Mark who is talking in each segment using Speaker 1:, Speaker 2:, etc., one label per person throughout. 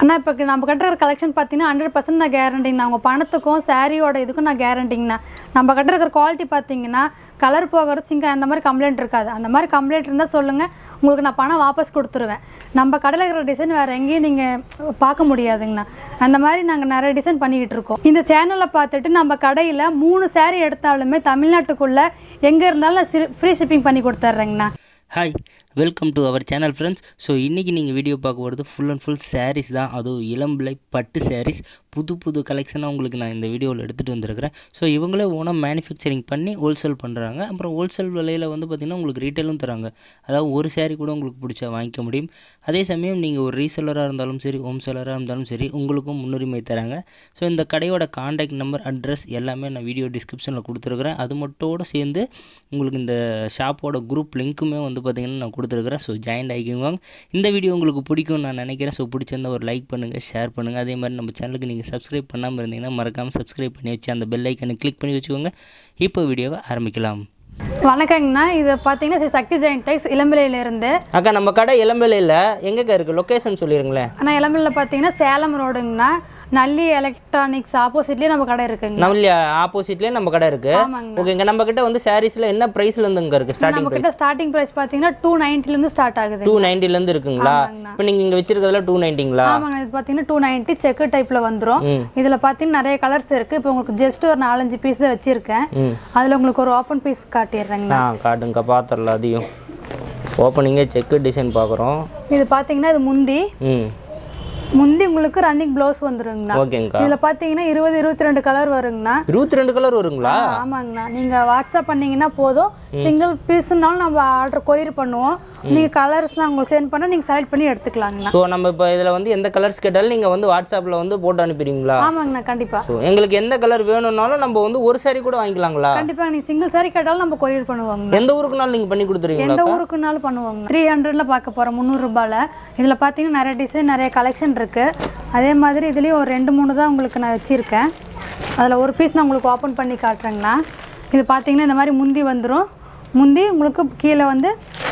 Speaker 1: அண்ணா இப்போ நம்ம கட்டுற கலெக்ஷன் பார்த்தீங்கன்னா ஹண்ட்ரட் பர்சன்ட் நான் கேரண்டிங்கண்ணா உங்கள் பணத்துக்கும் சாரியோட இதுக்கும் நான் கேரண்டிங்கண்ணா நம்ம கட்டுற குவாலிட்டி பார்த்தீங்கன்னா கலர் போகிறது சிங்க அந்த மாதிரி கம்ப்ளைண்ட் இருக்காது அந்த மாதிரி கம்ப்ளைண்ட் இருந்தால் சொல்லுங்கள் உங்களுக்கு நான் பணம் வாபஸ் கொடுத்துருவேன் நம்ம கடையில் இருக்கிற டிசைன் வேறு எங்கேயும் நீங்கள் பார்க்க முடியாதுங்கண்ணா அந்த மாதிரி நாங்கள் நிறைய டிசைன் பண்ணிக்கிட்டு இருக்கோம் இந்த சேனலில் பார்த்துட்டு நம்ம கடையில் மூணு saree எடுத்தாலுமே தமிழ்நாட்டுக்குள்ளே எங்கே இருந்தாலும் நான் ஃப்ரீ ஷிப்பிங் பண்ணி கொடுத்துட்றேங்கண்ணா
Speaker 2: hi welcome to our channel friends so இன்றைக்கி நீங்கள் வீடியோ பார்க்க போகிறது ஃபுல் அண்ட் ஃபுல் sarees தான் அதுவும் இளம்பிள்ளை பட்டு sarees புது புது கலெக்ஷனாக உங்களுக்கு நான் இந்த வீடியோவில் எடுத்துகிட்டு வந்திருக்கிறேன் ஸோ இவங்களே ஓனாக மேனுஃபேக்சரிங் பண்ணி ஹோல்சேல் பண்ணுறாங்க அப்புறம் ஹோல்சேல் விலையில் வந்து பார்த்திங்கன்னா உங்களுக்கு ரீட்டைலும் தராங்க அதாவது ஒரு saree கூட உங்களுக்கு பிடிச்சா வாங்கிக்க முடியும் அதே சமயம் நீங்கள் ஒரு ரீசெல்லராக இருந்தாலும் சரி ஹோம் செல்லராக இருந்தாலும் சரி உங்களுக்கும் முன்னுரிமை தராங்க ஸோ இந்த கடையோட காண்டாக்ட் நம்பர் அட்ரஸ் எல்லாமே நான் வீடியோ டிஸ்கிரிப்ஷனில் கொடுத்துருக்குறேன் அது மட்டும் சேர்ந்து உங்களுக்கு இந்த ஷாப்போட குரூப் லிங்க்குமே வந்து பார்த்திங்கன்னா நான் கொடுத்துருக்குறேன் ஸோ ஜாயின் ஆகிக்கோங்க இந்த வீடியோ உங்களுக்கு பிடிக்கும் நான் நினைக்கிறேன் ஸோ பிடிச்சிருந்தா ஒரு லைக் பண்ணுங்கள் ஷேர் பண்ணுங்கள் அதே மாதிரி நம்ம சேனலுக்கு நீங்கள் சப்ஸ்கிரைப் பண்ணாமல் இருந்தீங்கன்னா மறக்காமல் சப்ஸ்கிரைப் பண்ணி வச்சு அந்த பெல் ஐக்கனை கிளிக் பண்ணி வச்சுக்கோங்க இப்போ வீடியோவை ஆரம்பிக்கலாம்
Speaker 1: வணக்கங்கண்ணா இது பார்த்தீங்கன்னா ஸ்ரீ சக்தி ஜெயின் டைஸ் இளம்பிலையிலேருந்து
Speaker 2: அக்கா நம்ம கடை இளம்பிலையில் எங்கக்கா இருக்குது லொக்கேஷன் சொல்லிடுங்களேன்
Speaker 1: ஆனால் இளம்பிலையில் பார்த்தீங்கன்னா சேலம் ரோடுங்கண்ணா நல்லி எலக்ட்ரானிக்ஸ் ஆப்போசிட்லேயே நம்ம கடை இருக்குங்க
Speaker 2: நம்ம ஆப்போசிட்லேயே நம்ம கடை இருக்குது
Speaker 1: ஆமாங்கண்ணா
Speaker 2: ஓகேங்க நம்ம கிட்ட வந்து சாரீஸில் என்ன ப்ரைஸ்ல இருந்து இங்கே இருக்குது ஸ்டார்டிங்
Speaker 1: நம்ம கிட்ட ஸ்டார்டிங் ப்ரைஸ் பார்த்தீங்கன்னா டூ நைன்ட்டிலேருந்து ஸ்டார்ட் ஆகுது
Speaker 2: டூ நைன்ட்டிலேருந்து இருக்குங்களா
Speaker 1: ஆமாங்கண்ணா.
Speaker 2: இப்போ நீங்கள் இங்கே வச்சிருக்கிறதுல டூ நைன்ட்டிங்களா
Speaker 1: ஆமாங்க இது பார்த்தீங்கன்னா டூ நைன்ட்டி செக்கு டைப்பில் வந்துடும்
Speaker 2: ம்
Speaker 1: இதில் பார்த்தீங்கன்னா நிறைய கலர்ஸ் இருக்குது இப்போ உங்களுக்கு ஜஸ்ட் ஒரு நாலஞ்சு பீஸ் தான் வச்சுருக்கேன்
Speaker 2: ம்
Speaker 1: அதில் உங்களுக்கு ஒரு ஓப்பன் பீஸ் காட்டிடுறேங்கண்ணா
Speaker 2: ஆ காட்டுங்க பார்த்துடலாம் அதையும் ஓப்பனிங்கே செக்கு டிசைன் பார்க்குறோம்
Speaker 1: இது பார்த்தீங்கன்னா இது முந்தி
Speaker 2: ம்
Speaker 1: முந்தி உங்களுக்கு ரன்னிங் ப்ளவுஸ் வந்துருங்கண்ணா
Speaker 2: ஓகேங்கக்கா
Speaker 1: இதில் பார்த்தீங்கன்னா இருபது இருபத்தி ரெண்டு கலர் வருங்கண்ணா
Speaker 2: இருபத்தி ரெண்டு கலர் வருங்களா
Speaker 1: ஆமாங்கண்ணா நீங்கள் வாட்ஸ்அப் பண்ணீங்கன்னா போதும் சிங்கிள் பீஸ்னாலும் நம்ம ஆர்டர் கொரியர் பண்ணுவோம் நீங்கள் கலர்ஸ் நான் உங்களுக்கு சென்ட் பண்ணால் நீங்கள் செலக்ட் பண்ணி எடுத்துக்கலாங்கண்ணா
Speaker 2: ஸோ நம்ம இப்போ இதில் வந்து எந்த கலர்ஸ் கேட்டாலும் நீங்கள் வந்து வாட்ஸ்அப்பில் வந்து போட்டு அனுப்பிடுவீங்களா
Speaker 1: ஆமாங்கண்ணா கண்டிப்பாக
Speaker 2: ஸோ எங்களுக்கு எந்த கலர் வேணும்னாலும் நம்ம வந்து ஒரு saree கூட வாங்கிக்கலாங்களா
Speaker 1: கண்டிப்பாக நீங்கள் சிங்கிள் சாரி கேட்டாலும் நம்ம கொரியர் பண்ணுவோங்க
Speaker 2: எந்த ஊருக்குனாலும் நீங்கள் பண்ணி கொடுத்துருவீங்களா
Speaker 1: எந்த ஊருக்குனாலும் பண்ணுவாங்க த்ரீ ஹண்ட்ரட்ல பார்க்க போகிறோம் முந்நூறுரூபாவில் இதில் பார்த்தீங்கன்னா நிறைய டிசைன் நிறைய கலெக்ஷன் இருக்குது அதே மாதிரி இதுலேயும் ஒரு ரெண்டு மூணு தான் உங்களுக்கு நான் வச்சுருக்கேன் அதில் ஒரு பீஸ் நான் உங்களுக்கு ஓப்பன் பண்ணி காட்டுறேங்கண்ணா இது பார்த்தீங்கன்னா இந்த மாதிரி முந்தி வந்துடும் முந்தி உங்களுக்கு கீழே வந்து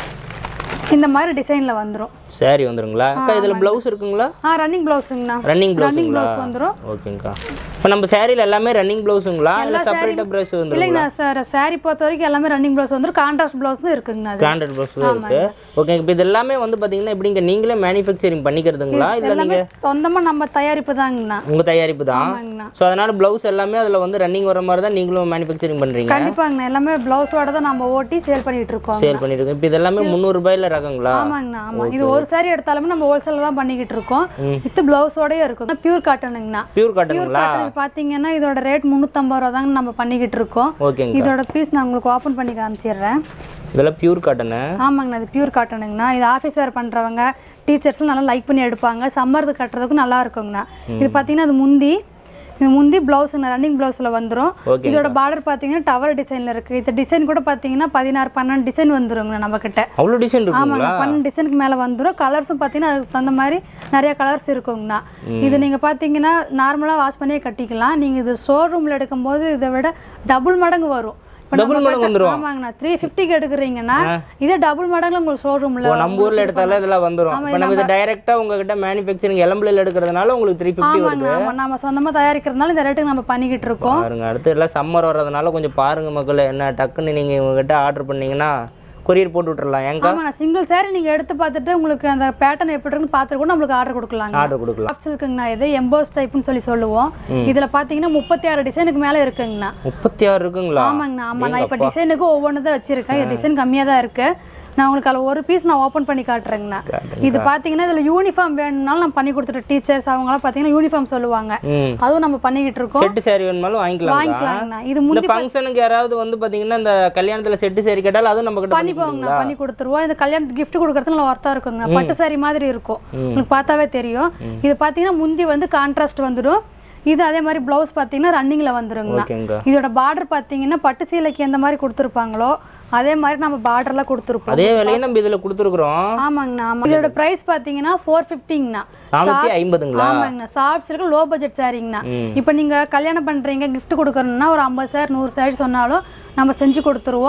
Speaker 1: இந்த மாதிரி டிசைனில் வந்துடும்
Speaker 2: saree வந்துருங்களா அக்கா இதில் ப்ளவுஸ் இருக்குங்களா
Speaker 1: ஆ ரன்னிங் ப்ளவுஸுங்கண்ணா
Speaker 2: ரன்னிங்
Speaker 1: ரன்னிங்
Speaker 2: ப்ளவுஸுங்களா
Speaker 1: ப்ளவுஸ் வந்துடும்
Speaker 2: ஓகேங்கக்கா இப்போ நம்ம சாரியில் எல்லாமே ரன்னிங் ப்ளவுஸுங்களா இல்லை செப்பரேட்டாக ப்ளவுஸ் வந்துருங்களா
Speaker 1: இல்லைங்கண்ணா சார் சாரி பொறுத்த வரைக்கும் எல்லாமே ரன்னிங் ப்ளவுஸ் வந்துடும் கான்ட்ராஸ்ட் ப்ளவுஸும் இருக்குங்கண்ணா அது
Speaker 2: பிராண்டட் ப்ளவுஸ் தான் இருக்கு ஓகே இப்போ இது எல்லாமே வந்து பார்த்தீங்கன்னா எப்படிங்க நீங்களே மேனுஃபேக்சரிங் பண்ணிக்கிறதுங்களா இல்லை
Speaker 1: எல்லாமே
Speaker 2: நீங்கள்
Speaker 1: சொந்தமாக நம்ம தயாரிப்பு தாங்கண்ணா
Speaker 2: உங்கள் தயாரிப்பு தான்
Speaker 1: ஆமாங்கண்ணா
Speaker 2: ஸோ அதனால ப்ளவுஸ் எல்லாமே அதில் வந்து ரன்னிங் வர மாதிரி தான் நீங்களும் மேனுஃபேக்சரிங் பண்ணுறீங்க
Speaker 1: கண்டிப்பாங்கண்ணா எல்லாமே ப்ளவுஸோட தான் நம்ம ஓட்டி சேல் பண்ணிட்டு இருக்கோம்
Speaker 2: சேல் பண்ணிட்டு இப்போ இது எல்லாமே முந்நூறுபாயில் ரகங்களா
Speaker 1: ஆமாங்கண்ணா ஆமா இது ஒரு சாரி எடுத்தாலுமே நம்ம ஹோல்சேலில் தான் பண்ணிக்கிட்டு இருக்கோம்
Speaker 2: ம்.
Speaker 1: வித் ப்ளவுஸோடய இருக்கும் பியூர் காட்டனுங்கண்ணா
Speaker 2: பியூர்
Speaker 1: பியூர்
Speaker 2: காட்டனுங்களா
Speaker 1: காட்டன் பார்த்தீங்கன்னா இதோட ரேட் முந்நூற்றம்பது ரூபா தாங்க நம்ம பண்ணிக்கிட்டு இருக்கோம்
Speaker 2: ஓகேங்க
Speaker 1: இதோட பீஸ் நான் உங்களுக்கு ஓப்பன் பண்ணி காமிச்சிடுறேன்
Speaker 2: இதெல்லாம் பியூர் காட்டனு
Speaker 1: ஆமாங்கண்ணா இது பியூர் காட்டனுங்கண்ணா இது ஆஃபீஸ் வேர் பண்ணுறவங்க டீச்சர்ஸ்லாம் நல்லா லைக் பண்ணி எடுப்பாங்க சம்மருக்கு கட்டுறதுக்கும் நல்லா இருக்குங்கண்ணா இது பார்த்தீங்கன்னா அது முந்தி இது முந்தி ப்ளவுஸ் ரன்னிங் ப்ளவுஸில் வந்துடும்
Speaker 2: ஓகே
Speaker 1: இதோட பார்டர் பார்த்தீங்கன்னா டவர் டிசைனில் இருக்குது இந்த டிசைன் கூட பார்த்தீங்கன்னா பதினாறு பன்னெண்டு டிசைன் வந்துருங்கண்ணா நம்மக்கிட்ட
Speaker 2: அவ்வளோ டிசைன் இருக்குங்களா
Speaker 1: ஆமாங்க பன்னெண்டு டிசைனுக்கு மேலே வந்துடும் கலர்ஸும் பார்த்தீங்கன்னா அதுக்கு தகுந்த மாதிரி நிறைய கலர்ஸ் இருக்குங்கண்ணா இது நீங்கள் பார்த்தீங்கன்னா நார்மலாக வாஷ் பண்ணியே கட்டிக்கலாம் நீங்கள் இது ஷோரூமில் எடுக்கும்போது இதை விட டபுள் மடங்கு வரும் இப்ப
Speaker 2: Double
Speaker 1: நம்ம
Speaker 2: மடங்கு
Speaker 1: கிட்ட-
Speaker 2: வந்துரும்?
Speaker 1: ஆமாங்கண்ணா த்ரீ ஃபிஃப்டிக்கு எடுக்கிறீங்கன்னா இதே டபுள் மடங்குல உங்களுக்கு ஷோரூமில்
Speaker 2: இப்போ நம்ம ஊரில் எடுத்தாலே இதெல்லாம் வந்துடும் இப்போ நம்ம இதை டைரெக்டாக உங்ககிட்ட மேனுஃபேக்சரிங் எலம்பிளில் எடுக்கிறதுனால உங்களுக்கு த்ரீ ஃபிஃப்டி வருது
Speaker 1: ஆமாங்க ஆமாம் நம்ம சொந்தமாக தயாரிக்கிறதுனால இந்த ரேட்டுக்கு நம்ம பண்ணிக்கிட்டு இருக்கோம்
Speaker 2: பாருங்க அடுத்து எல்லாம் சம்மர் வர்றதுனால கொஞ்சம் பாருங்க மக்களே என்ன டக்குன்னு நீங்கள் இவங்ககிட்ட ஆர்டர் பண்ணீங்கன்னா கொரியர் போட்டு விட்டுறலாம் ஏங்க
Speaker 1: ஆமாண்ணா சிங்கிள் சாரி நீங்கள் எடுத்து பார்த்துட்டு உங்களுக்கு அந்த பேட்டர்ன் எப்படி இருக்குன்னு பார்த்துட்டு கூட நம்மளுக்கு ஆர்டர் கொடுக்கலாங்க
Speaker 2: ஆர்டர் கொடுக்கலாம்
Speaker 1: டாப்ஸ் இருக்குங்கண்ணா இது எம்போஸ் டைப்னு சொல்லி சொல்லுவோம் இதுல பாத்தீங்கன்னா முப்பத்தி ஆறு டிசைனுக்கு மேல இருக்குங்கண்ணா
Speaker 2: முப்பத்தி ஆறு இருக்குங்களா
Speaker 1: ஆமாங்கண்ணா ஆமா நான் இப்ப டிசைனுக்கு ஒவ்வொன்று தான் வச்சிருக்கேன் டிசைன் கம்மியா தான் இருக்கு நான் உங்களுக்கு அதில் ஒரு பீஸ் நான் ஓப்பன் பண்ணி காட்டுறேங்கண்ணா இது பார்த்தீங்கன்னா இதில் யூனிஃபார்ம் வேணும்னாலும் நம்ம பண்ணி கொடுத்துட்டு டீச்சர்ஸ் அவங்களாம் பார்த்தீங்கன்னா யூனிஃபார்ம் சொல்லுவாங்க
Speaker 2: ம்
Speaker 1: அதுவும் நம்ம பண்ணிக்கிட்டு இருக்கோம்
Speaker 2: செட்டு saree வேணுமாலும் வாங்கிக்கலாம்
Speaker 1: வாங்கிக்கலாங்கண்ணா இது
Speaker 2: இந்த
Speaker 1: முந்தி
Speaker 2: ஃபங்க்ஷனுக்கு யாராவது வந்து பாத்தீங்கன்னா இந்த கல்யாணத்துல செட்டு saree கேட்டாலும் அதுவும் நம்ம கிட்ட பண்ணி
Speaker 1: பண்ணிப்போங்கண்ணா பண்ணி கொடுத்துருவோம் இந்த கல்யாணத்துக்கு gift கொடுக்கறதுக்கு நல்லா ஒர்த்தாக இருக்குங்க பட்டு சாரி மாதிரி இருக்கும் உங்களுக்கு பார்த்தாவே தெரியும் இது பார்த்தீங்கன்னா முந்தி வந்து கான்ட்ராஸ்ட் வந்துடும் இது அதே மாதிரி ப்ளவுஸ் பார்த்தீங்கன்னா ரன்னிங்கில் வந்துருங்கண்ணா
Speaker 2: ஓகேங்க
Speaker 1: இதோட பார்டர் பார்த்தீங்கன்னா பட்டு சீலைக்கு எந்த மாதிரி கொடுத்துருப்பாங்களோ அதே மாதிரி நம்ம பார்டர்லாம் கொடுத்துருப்போம்
Speaker 2: அதே விலையை நம்ம இதுல கொடுத்துருக்குறோம்
Speaker 1: ஆமாங்கண்ணா ஆமாம் இதோட ப்ரைஸ் பார்த்தீங்கன்னா ஃபோர் ஃபிஃப்டிங்கண்ணா
Speaker 2: நானூற்றி ஐம்பதுங்களா
Speaker 1: ஆமாங்கண்ணா சாஃப்ட் சில்க் லோ பட்ஜெட் சாரீங்கண்ணா
Speaker 2: ம்.
Speaker 1: இப்போ நீங்கள் கல்யாணம் பண்ணுறீங்க gift கொடுக்கணும்னா ஒரு ஐம்பது சார் நூறு சாரி சொன்னாலும் நம்ம செஞ்சு கொடுத்துருவோம்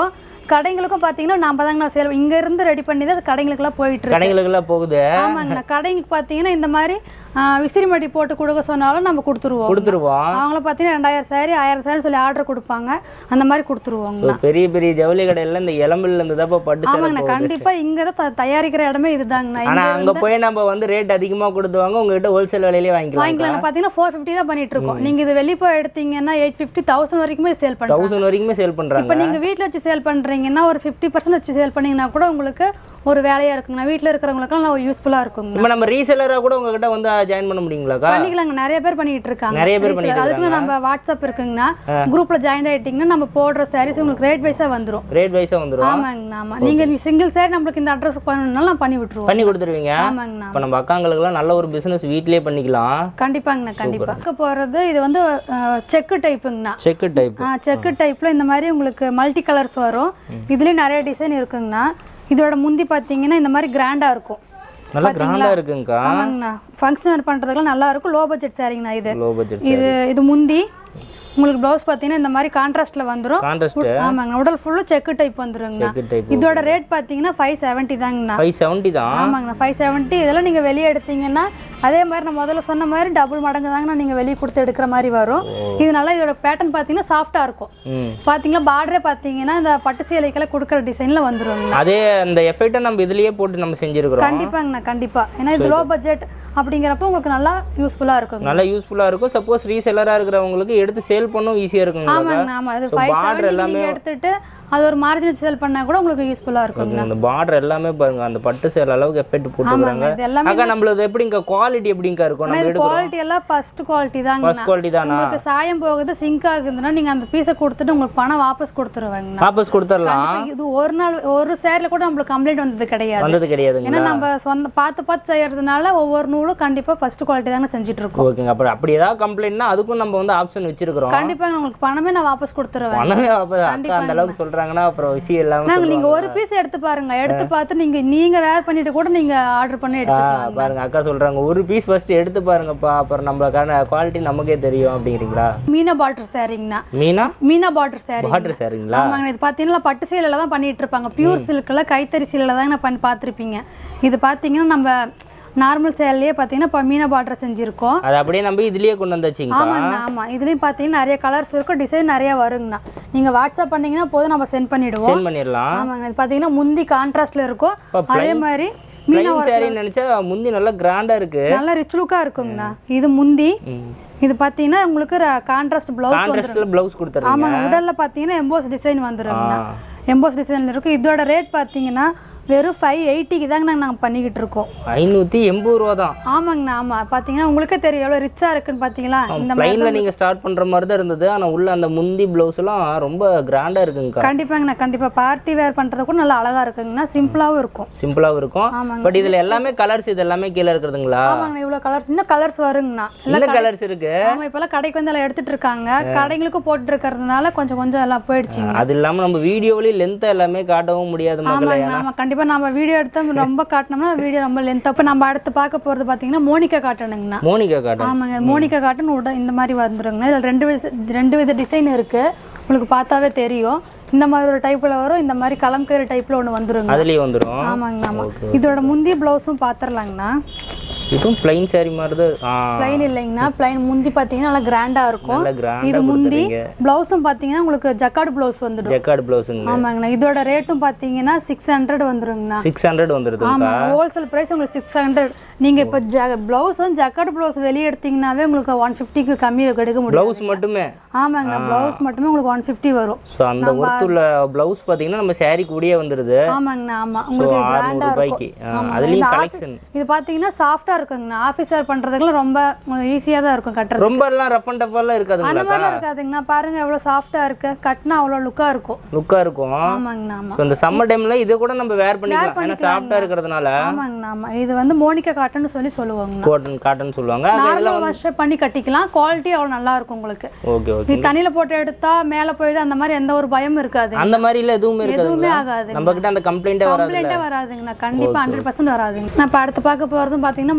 Speaker 1: கடைங்களுக்கும் பார்த்தீங்கன்னா நம்ம தாங்க சேல் இங்க இருந்து ரெடி பண்ணி தான் அது கடைங்களுக்குலாம் போயிட்டு இருக்கு
Speaker 2: கடைகளுக்கெல்லாம் போகுது
Speaker 1: ஆமாங்கண்ணா கடைங்களுக்கு பார்த்தீங்கன்னா இந்த மாதிரி ஆ, விசிறி மடி போட்டு கொடுக்க சொன்னாலும் நம்ம கொடுத்துருவோம்
Speaker 2: கொடுத்துருவோம்
Speaker 1: அவங்கள பார்த்தீங்கன்னா ரெண்டாயிரம் சாரி ஆயிரம் சாரி சொல்லி ஆர்டர் கொடுப்பாங்க அந்த மாதிரி கொடுத்துருவோங்கண்ணா
Speaker 2: பெரிய பெரிய ஜவுளி கடையில இந்த எலம்புல இருந்து தான் பட்டு சேலை
Speaker 1: ஆமாங்கண்ணா கண்டிப்பா இங்க தான் த- தயாரிக்கிற இடமே இதுதாங்கண்ணா
Speaker 2: ஆனா அங்க போய் நம்ம வந்து ரேட் அதிகமா கொடுத்துவாங்க உங்ககிட்ட ஹோல்சேல் விலையிலே வாங்கிக்கலாம்
Speaker 1: வாங்கிக்கலாம் பார்த்தீங்கன்னா ஃபோர் ஃபிஃப்டி தான் பண்ணிட்டு இருக்கோம் நீங்க இது வெளியே போய் எடுத்தீங்கன்னா எயிட் ஃபிஃப்டி தௌசண்ட் வரைக்குமே சேல் பண்ணுறோம்
Speaker 2: தௌசண்ட் வரைக்குமே சேல் பண்றாங்க
Speaker 1: இப்போ நீங்க வீட்ல வச்சு சேல் பண்றீங்கன்னா ஒரு ஃபிஃப்டி பர்சன்ட் வச்சு சேல் பண்ணீங்கன்னா கூட உங்களுக்கு ஒரு வேலையா இருக்குங்கண்ணா வீட்ல இருக்கிறவங்களுக்குலாம் நான் யூஸ்ஃபுல்லா இருக்குங்கண்ணா
Speaker 2: இப்போ நம்ம ரீசெலரா கூட உங்ககிட்ட வந்து ஜாயின் பண்ண முடியுங்களாக்கா
Speaker 1: பண்ணிக்கலாங்க நிறைய பேர் பண்ணிட்டு இருக்காங்க
Speaker 2: நிறைய பேர்
Speaker 1: Reseller.
Speaker 2: பண்ணிட்டு
Speaker 1: அதுக்கு நம்ம வாட்ஸ்அப் இருக்குங்கண்ணா குரூப்ல ஜாயின் ஆயிட்டீங்கன்னா நம்ம போடுற சாரீஸ் உங்களுக்கு ரேட் வைஸா வந்துரும்
Speaker 2: ரேட் வைஸா வந்துரும்
Speaker 1: ஆமாங்கண்ணா ஆமா நீங்க சிங்கிள் சாரி நம்மளுக்கு இந்த அட்ரஸ் பண்ணணும்னாலும் நான் பண்ணி விட்டுருவோம்
Speaker 2: பண்ணி கொடுத்துருவீங்க
Speaker 1: ஆமாங்கண்ணா
Speaker 2: இப்போ நம்ம அக்காங்களுக்குலாம் நல்ல ஒரு பிசினஸ் வீட்லயே பண்ணிக்கலாம்
Speaker 1: கண்டிப்பாங்கண்ணா கண்டிப்பா பார்க்க போறது இது வந்து செக்கு டைப்புங்கண்ணா
Speaker 2: செக்கு டைப்
Speaker 1: ஆ செக்கு டைப்ல இந்த மாதிரி உங்களுக்கு மல்டி கலர்ஸ் வரும் இதுலயும் நிறைய டிசைன் இருக்குங்கண்ணா இதோட முந்தி பார்த்தீங்கன்னா இந்த மாதிரி கிராண்டா இருக்கும்
Speaker 2: நல்லா கிராண்டா இருக்குங்கக்கா
Speaker 1: ஆமாங்கண்ணா ஃபங்க்ஷன் பண்றதுக்குலாம் நல்லா இருக்கும் லோ பட்ஜெட் சாரிங்கண்ணா இது
Speaker 2: லோ பட்ஜெட்
Speaker 1: இது இது முந்தி உங்களுக்கு ப்ளவுஸ் பார்த்தீங்கன்னா இந்த மாதிரி கான்ட்ராஸ்ட்ல வந்துரும்
Speaker 2: கான்ட்ராஸ்ட்
Speaker 1: ஆமாங்க உடல் ஃபுல்லும் செக்கு டைப் வந்துருங்கண்ணா
Speaker 2: செக்கு டைப்
Speaker 1: இதோட ரேட் பார்த்தீங்கன்னா ஃபைவ் செவன்ட்டி தாங்கண்ணா
Speaker 2: ஃபைவ் செவன்ட்டி தான்
Speaker 1: ஆமாங்கண்ணா ஃபைவ் செவன்ட்டி இதெல்லாம் நீங்கள் வெளியே எடுத்தீங்கன்னா அதே மாதிரி நான் முதல்ல சொன்ன மாதிரி டபுள் மடங்கு தாங்கண்ணா நீங்கள் வெளியே கொடுத்து எடுக்கிற மாதிரி வரும் இது நல்லா இதோட பேட்டர்ன் பார்த்தீங்கன்னா சாஃப்டாக இருக்கும்
Speaker 2: ம்
Speaker 1: பார்த்தீங்களா பார்டரே பார்த்தீங்கன்னா இந்த பட்டு சேலைக்கெல்லாம் கொடுக்குற டிசைனில் வந்துருங்கண்ணா
Speaker 2: அதே அந்த எஃபெக்ட்டை நம்ம இதுலயே போட்டு நம்ம செஞ்சிருக்கிறோம்
Speaker 1: கண்டிப்பாங்கண்ணா கண்டிப்பாக ஏன்னா இது லோ பட்ஜெட் அப்படிங்கிறப்ப உங்களுக்கு நல்லா யூஸ்ஃபுல்லாக இருக்குங்க
Speaker 2: நல்லா யூஸ்ஃபுல்லா இருக்கும் சப்போஸ் ரீசெல்லரா இருக்கிறவங்களுக்கு எடுத்து சேல் பண்ணவும் ஈஸியா இருக்குங்களா
Speaker 1: ஆமாங்கண்ணா ஆமாம் இது
Speaker 2: So,
Speaker 1: ஃபைவ்
Speaker 2: border
Speaker 1: செவன்ட்டி
Speaker 2: எல்லாமே-
Speaker 1: நீங்கள் எடுத்துட்டு அது ஒரு மார்ஜினல் சேல் பண்ணால் கூட உங்களுக்கு யூஸ்ஃபுல்லாக இருக்குங்கண்ணா
Speaker 2: அந்த பார்டர் எல்லாமே பாருங்க அந்த பட்டு சேல் அளவுக்கு எஃபெக்ட் போட்டுக்கிறாங்க
Speaker 1: இது எல்லாமே
Speaker 2: அக்கா நம்மளது எப்படிங்க குவாலிட்டி எப்படிங்க இருக்கும் நம்ம எடுக்கிறோம்
Speaker 1: குவாலிட்டி எல்லாம் ஃபர்ஸ்ட் குவாலிட்டி தாங்கண்ணா
Speaker 2: ஃபர்ஸ்ட் குவாலிட்டி தானா
Speaker 1: உங்களுக்கு சாயம் போகுது சிங்க் ஆகுதுன்னா நீங்க அந்த பீஸை கொடுத்துட்டு உங்களுக்கு பணம் வாபஸ் கொடுத்துருவாங்கண்ணா
Speaker 2: வாபஸ் கொடுத்துடலாம்
Speaker 1: கண்டிப்பா இது ஒரு நாள் ஒரு சேரில் கூட நம்மளுக்கு கம்ப்ளைண்ட் வந்தது கிடையாது
Speaker 2: வந்தது
Speaker 1: ஏன்னா
Speaker 2: கிடையாதுங்களா
Speaker 1: நம்ம சொந்த பார்த்து பார்த்து செய்யறதுனால ஒவ்வொரு நூலும் கண்டிப்பா ஃபர்ஸ்ட் குவாலிட்டி தாங்க செஞ்சுட்டு இருக்கோம்
Speaker 2: ஓகேங்க அப்புறம் அப்படி ஏதாவது கம்ப்ளைண்ட்னா அதுக்கும் நம்ம வந்து ஆப்ஷன் வச்சிருக்கிறோம்
Speaker 1: கண்டிப்பா உங்களுக்கு பணமே நான் வாபஸ் கொடுத்துருவேன்
Speaker 2: பணமே அப்ப அக்கா அந்த அளவுக்கு சொல்றாங்கன்னா அப்புறம் விஷயம் இல்லாம
Speaker 1: நாங்க நீங்க
Speaker 2: சொல்லுவாங்க.
Speaker 1: ஒரு பீஸ் எடுத்து பாருங்க எடுத்து பார்த்து நீங்க நீங்க வேர் பண்ணிட்டு கூட நீங்க ஆர்டர் பண்ணி
Speaker 2: ஆ,
Speaker 1: எடுத்துக்கலாம்
Speaker 2: பாருங்க அக்கா சொல்றாங்க ஒரு பீஸ் ஃபர்ஸ்ட் எடுத்து பாருங்கப்பா அப்புறம் நம்மளுக்கான குவாலிட்டி நமக்கே தெரியும் அப்படிங்கிறீங்களா
Speaker 1: மீனா பாட்டர் சாரிங்கண்ணா
Speaker 2: மீனா
Speaker 1: மீனா பாட்டர் சாரி
Speaker 2: வாட்டர் சாரிங்களா
Speaker 1: ஆமாங்க இது பார்த்தீங்கன்னா பட்டு சீலையில தான் பண்ணிட்டு இருப்பாங்க பியூர் சில்கில் கைத்தறி சீலையில தான் நான் பண்ணி பார்த்துருப்பீங்க இது பார்த்தீங்கன்னா நம்ம நார்மல் சேலையே பார்த்தீங்கன்னா இப்போ மீனா பார்டர் செஞ்சுருக்கோம்
Speaker 2: அது அப்படியே நம்ம இதுலயே கொண்டு வந்தாச்சுங்கக்கா
Speaker 1: ஆமாங்கண்ணா ஆமாம் இதுலேயும் பார்த்தீங்கன்னா நிறைய கலர்ஸ் இருக்கும் டிசைன் நிறைய வருங்கண்ணா நீங்கள் வாட்ஸ்அப் பண்ணீங்கன்னா போதும் நம்ம சென்ட் பண்ணிடுவோம்
Speaker 2: சென்ட் பண்ணிடலாம்
Speaker 1: ஆமாங்க இது பார்த்தீங்கன்னா முந்தி கான்ட்ராஸ்டில் இருக்கும்
Speaker 2: இப்ப
Speaker 1: அதே மாதிரி மீனா
Speaker 2: பிளைன் சாரின்னு நினைச்சா முந்தி நல்லா கிராண்டா இருக்கு
Speaker 1: நல்லா ரிச் லுக்காக இருக்குங்கண்ணா இது முந்தி
Speaker 2: ம்.
Speaker 1: இது பார்த்தீங்கன்னா உங்களுக்கு கான்ட்ராஸ்ட் ப்ளவுஸ்
Speaker 2: கான்ட்ராஸ்ட்ல பிளவுஸ் கொடுத்துறீங்க
Speaker 1: ஆமாங்க உடல்ல பார்த்தீங்கன்னா எம்போஸ் டிசைன் வந்துருங்கண்ணா
Speaker 2: ஆ.
Speaker 1: எம்போஸ் டிசைனில் இருக்கும் இதோட ரேட் பார்த்தீங்கன்னா வெறும் ஃபைவ் எயிட்டிக்கு தாங்க நாங்கள் நாங்கள் பண்ணிக்கிட்டு இருக்கோம்
Speaker 2: ஐநூத்தி எண்பது ரூபா தான்
Speaker 1: ஆமாங்கண்ணா ஆமாம் பார்த்தீங்கன்னா உங்களுக்கே தெரியும் எவ்வளோ ரிச்சாக இருக்குன்னு பார்த்தீங்களா இந்த மாதிரி
Speaker 2: பிளைன்ல நீங்க ஸ்டார்ட் பண்ற மாதிரி தான் இருந்தது ஆனா உள்ள அந்த முந்தி பிளவுஸ் எல்லாம் ரொம்ப கிராண்டா இருக்குங்கக்கா
Speaker 1: கண்டிப்பாங்கண்ணா கண்டிப்பாக பார்ட்டி வேர் பண்ணுறது கூட நல்லா அழகாக இருக்குங்கண்ணா சிம்பிளாகவும் இருக்கும்
Speaker 2: சிம்பிளாவும் இருக்கும்
Speaker 1: ஆமாங்க
Speaker 2: பட் இதுல எல்லாமே கலர்ஸ் இது எல்லாமே கீழே இருக்கிறதுங்களா
Speaker 1: ஆமாங்கண்ணா இவ்வளோ கலர்ஸ் இன்னும் கலர்ஸ் வருங்கண்ணா
Speaker 2: என்ன கலர்ஸ் இருக்கு
Speaker 1: ஆமாம் இப்போல்லாம் கடைக்கு வந்து எல்லாம் எடுத்துட்டு இருக்காங்க கடைங்களுக்கும் போட்டு இருக்கிறதுனால கொஞ்சம் கொஞ்சம் எல்லாம் போயிடுச்சுங்க
Speaker 2: அது இல்லாம நம்ம வீடியோவிலேயே லென்த் எல்லாமே காட்டவும் முடியாது மக்களை
Speaker 1: ஆமாங்க ஆமாம் கண்டிப்பாக நம்ம வீடியோ எடுத்து ரொம்ப காட்டினோம்னா வீடியோ ரொம்ப லென்த் அப்போ நம்ம அடுத்து பார்க்க போகிறது பார்த்தீங்கன்னா மோனிகா காட்டணுங்கண்ணா
Speaker 2: மோனிகா காட்டன்
Speaker 1: ஆமாங்க மோனிகா காட்டன் உட இந்த மாதிரி வந்துருங்க இதில் ரெண்டு வித ரெண்டு வித டிசைன் இருக்கு உங்களுக்கு பார்த்தாவே தெரியும் இந்த மாதிரி ஒரு டைப்பில் வரும் இந்த மாதிரி கலம்கரி டைப்பில் ஒன்று வந்துருங்க
Speaker 2: அதுலயே வந்துரும்
Speaker 1: ஆமாங்க ஆமாம் இதோட முந்தி ப்ளவுஸும் பார்த்துடலாங்கண்ணா
Speaker 2: இதுவும் பிளைன் saree மாதிரி தான் ஆ
Speaker 1: பிளைன் இல்லைங்கண்ணா பிளைன் முந்தி பார்த்தீங்கன்னா நல்லா கிராண்டாக இருக்கும்
Speaker 2: நல்ல
Speaker 1: இது
Speaker 2: கிராண்டா
Speaker 1: முந்தி
Speaker 2: கொடுத்துறீங்க
Speaker 1: ப்ளவுஸும் பார்த்தீங்கன்னா உங்களுக்கு ஜக்கார்டு ப்ளவுஸ் வந்துடும்
Speaker 2: ஜெக்கார்டு பிளவுஸுங்க
Speaker 1: ஆமாங்கண்ணா இதோட ரேட்டும் பார்த்தீங்கன்னா சிக்ஸ் ஹண்ட்ரட் வந்துருங்கண்ணா
Speaker 2: சிக்ஸ் ஹண்ட்ரட் வந்துருதுங்கக்கா
Speaker 1: ஆமாம் ஹோல்சேல் ப்ரைஸ் உங்களுக்கு சிக்ஸ் ஹண்ட்ரட் நீங்கள் இப்போ ஜ ப்ளவுஸ் வந்து ஜக்கார்டு ப்ளவுஸ் வெளியே எடுத்தீங்கன்னாவே உங்களுக்கு ஒன் ஃபிஃப்டிக்கு கம்மி எடுக்க முடியும்
Speaker 2: பிளவுஸ் மட்டுமே
Speaker 1: ஆமாங்கண்ணா ப்ளவுஸ் மட்டுமே உங்களுக்கு ஒன் ஃபிஃப்டி வரும்
Speaker 2: ஸோ அந்த ஒருத்துள்ள பிளவுஸ் பார்த்தீங்கன்னா நம்ம saree கூடயே வந்துருது
Speaker 1: ஆமாங்கண்ணா ஆமாம்
Speaker 2: ஸோ
Speaker 1: உங்களுக்கு
Speaker 2: அறுநூறு
Speaker 1: கிராண்டாக
Speaker 2: ரூபாய்க்கு
Speaker 1: இருக்கும்
Speaker 2: ஆ,
Speaker 1: ஆமாங்க.
Speaker 2: அதுலயும்
Speaker 1: இந்த
Speaker 2: கலெக்ஷன்
Speaker 1: இது பார்த்தீங்கன்னா சாஃப்டாக இருக்குங்கண்ணா ஆஃபீஸர் பண்ணுறதுக்குலாம் ரொம்ப ஈஸியாக தான் இருக்கும் கட்டுறது
Speaker 2: ரொம்ப எல்லாம் ரஃப் அண்ட் டஃப் எல்லாம்
Speaker 1: அந்த
Speaker 2: இருக்காதுங்களாக்கா
Speaker 1: மாதிரிலாம் இருக்காதுங்கண்ணா பாருங்க எவ்வளோ சாஃப்டாக இருக்கு கட்டினா அவ்வளோ லுக்காக இருக்கும்
Speaker 2: லுக்கா இருக்கும்
Speaker 1: ஆமாங்கண்ணா ஆமாம்
Speaker 2: ஸோ இந்த சம்மர் டைம்ல இதை கூட நம்ம வேர் பண்ணிக்கலாம் ஏன்னா சாஃப்டா இருக்கிறதுனால
Speaker 1: ஆமாங்கண்ணா ஆமாம் இது வந்து மோனிகா காட்டன் சொல்லி சொல்லுவாங்கண்ணா
Speaker 2: காட்டன் காட்டன் சொல்லுவாங்க அது
Speaker 1: நார்மல் வாஷ் பண்ணி கட்டிக்கலாம் குவாலிட்டி அவ்வளோ நல்லா இருக்கும் உங்களுக்கு
Speaker 2: ஓகே ஓகே
Speaker 1: நீ தண்ணியில் போட்டு எடுத்தா மேலே போயிட்டு அந்த மாதிரி எந்த ஒரு பயமும் இருக்காது
Speaker 2: அந்த மாதிரி இல்ல எதுவுமே
Speaker 1: எதுவுமே
Speaker 2: இருக்காதுங்களா
Speaker 1: ஆகாது
Speaker 2: நம்ம கிட்ட அந்த கம்ப்ளைண்டே வராது
Speaker 1: கம்ப்ளைண்ட்டே வராதுங்கண்ணா கண்டிப்பாக ஹண்ட்ரட் பர்சன்ட் வராதுங்க நான் இப்போ அடுத்து பார்க்க போகிறதும் பார்த்தீங்கன்னா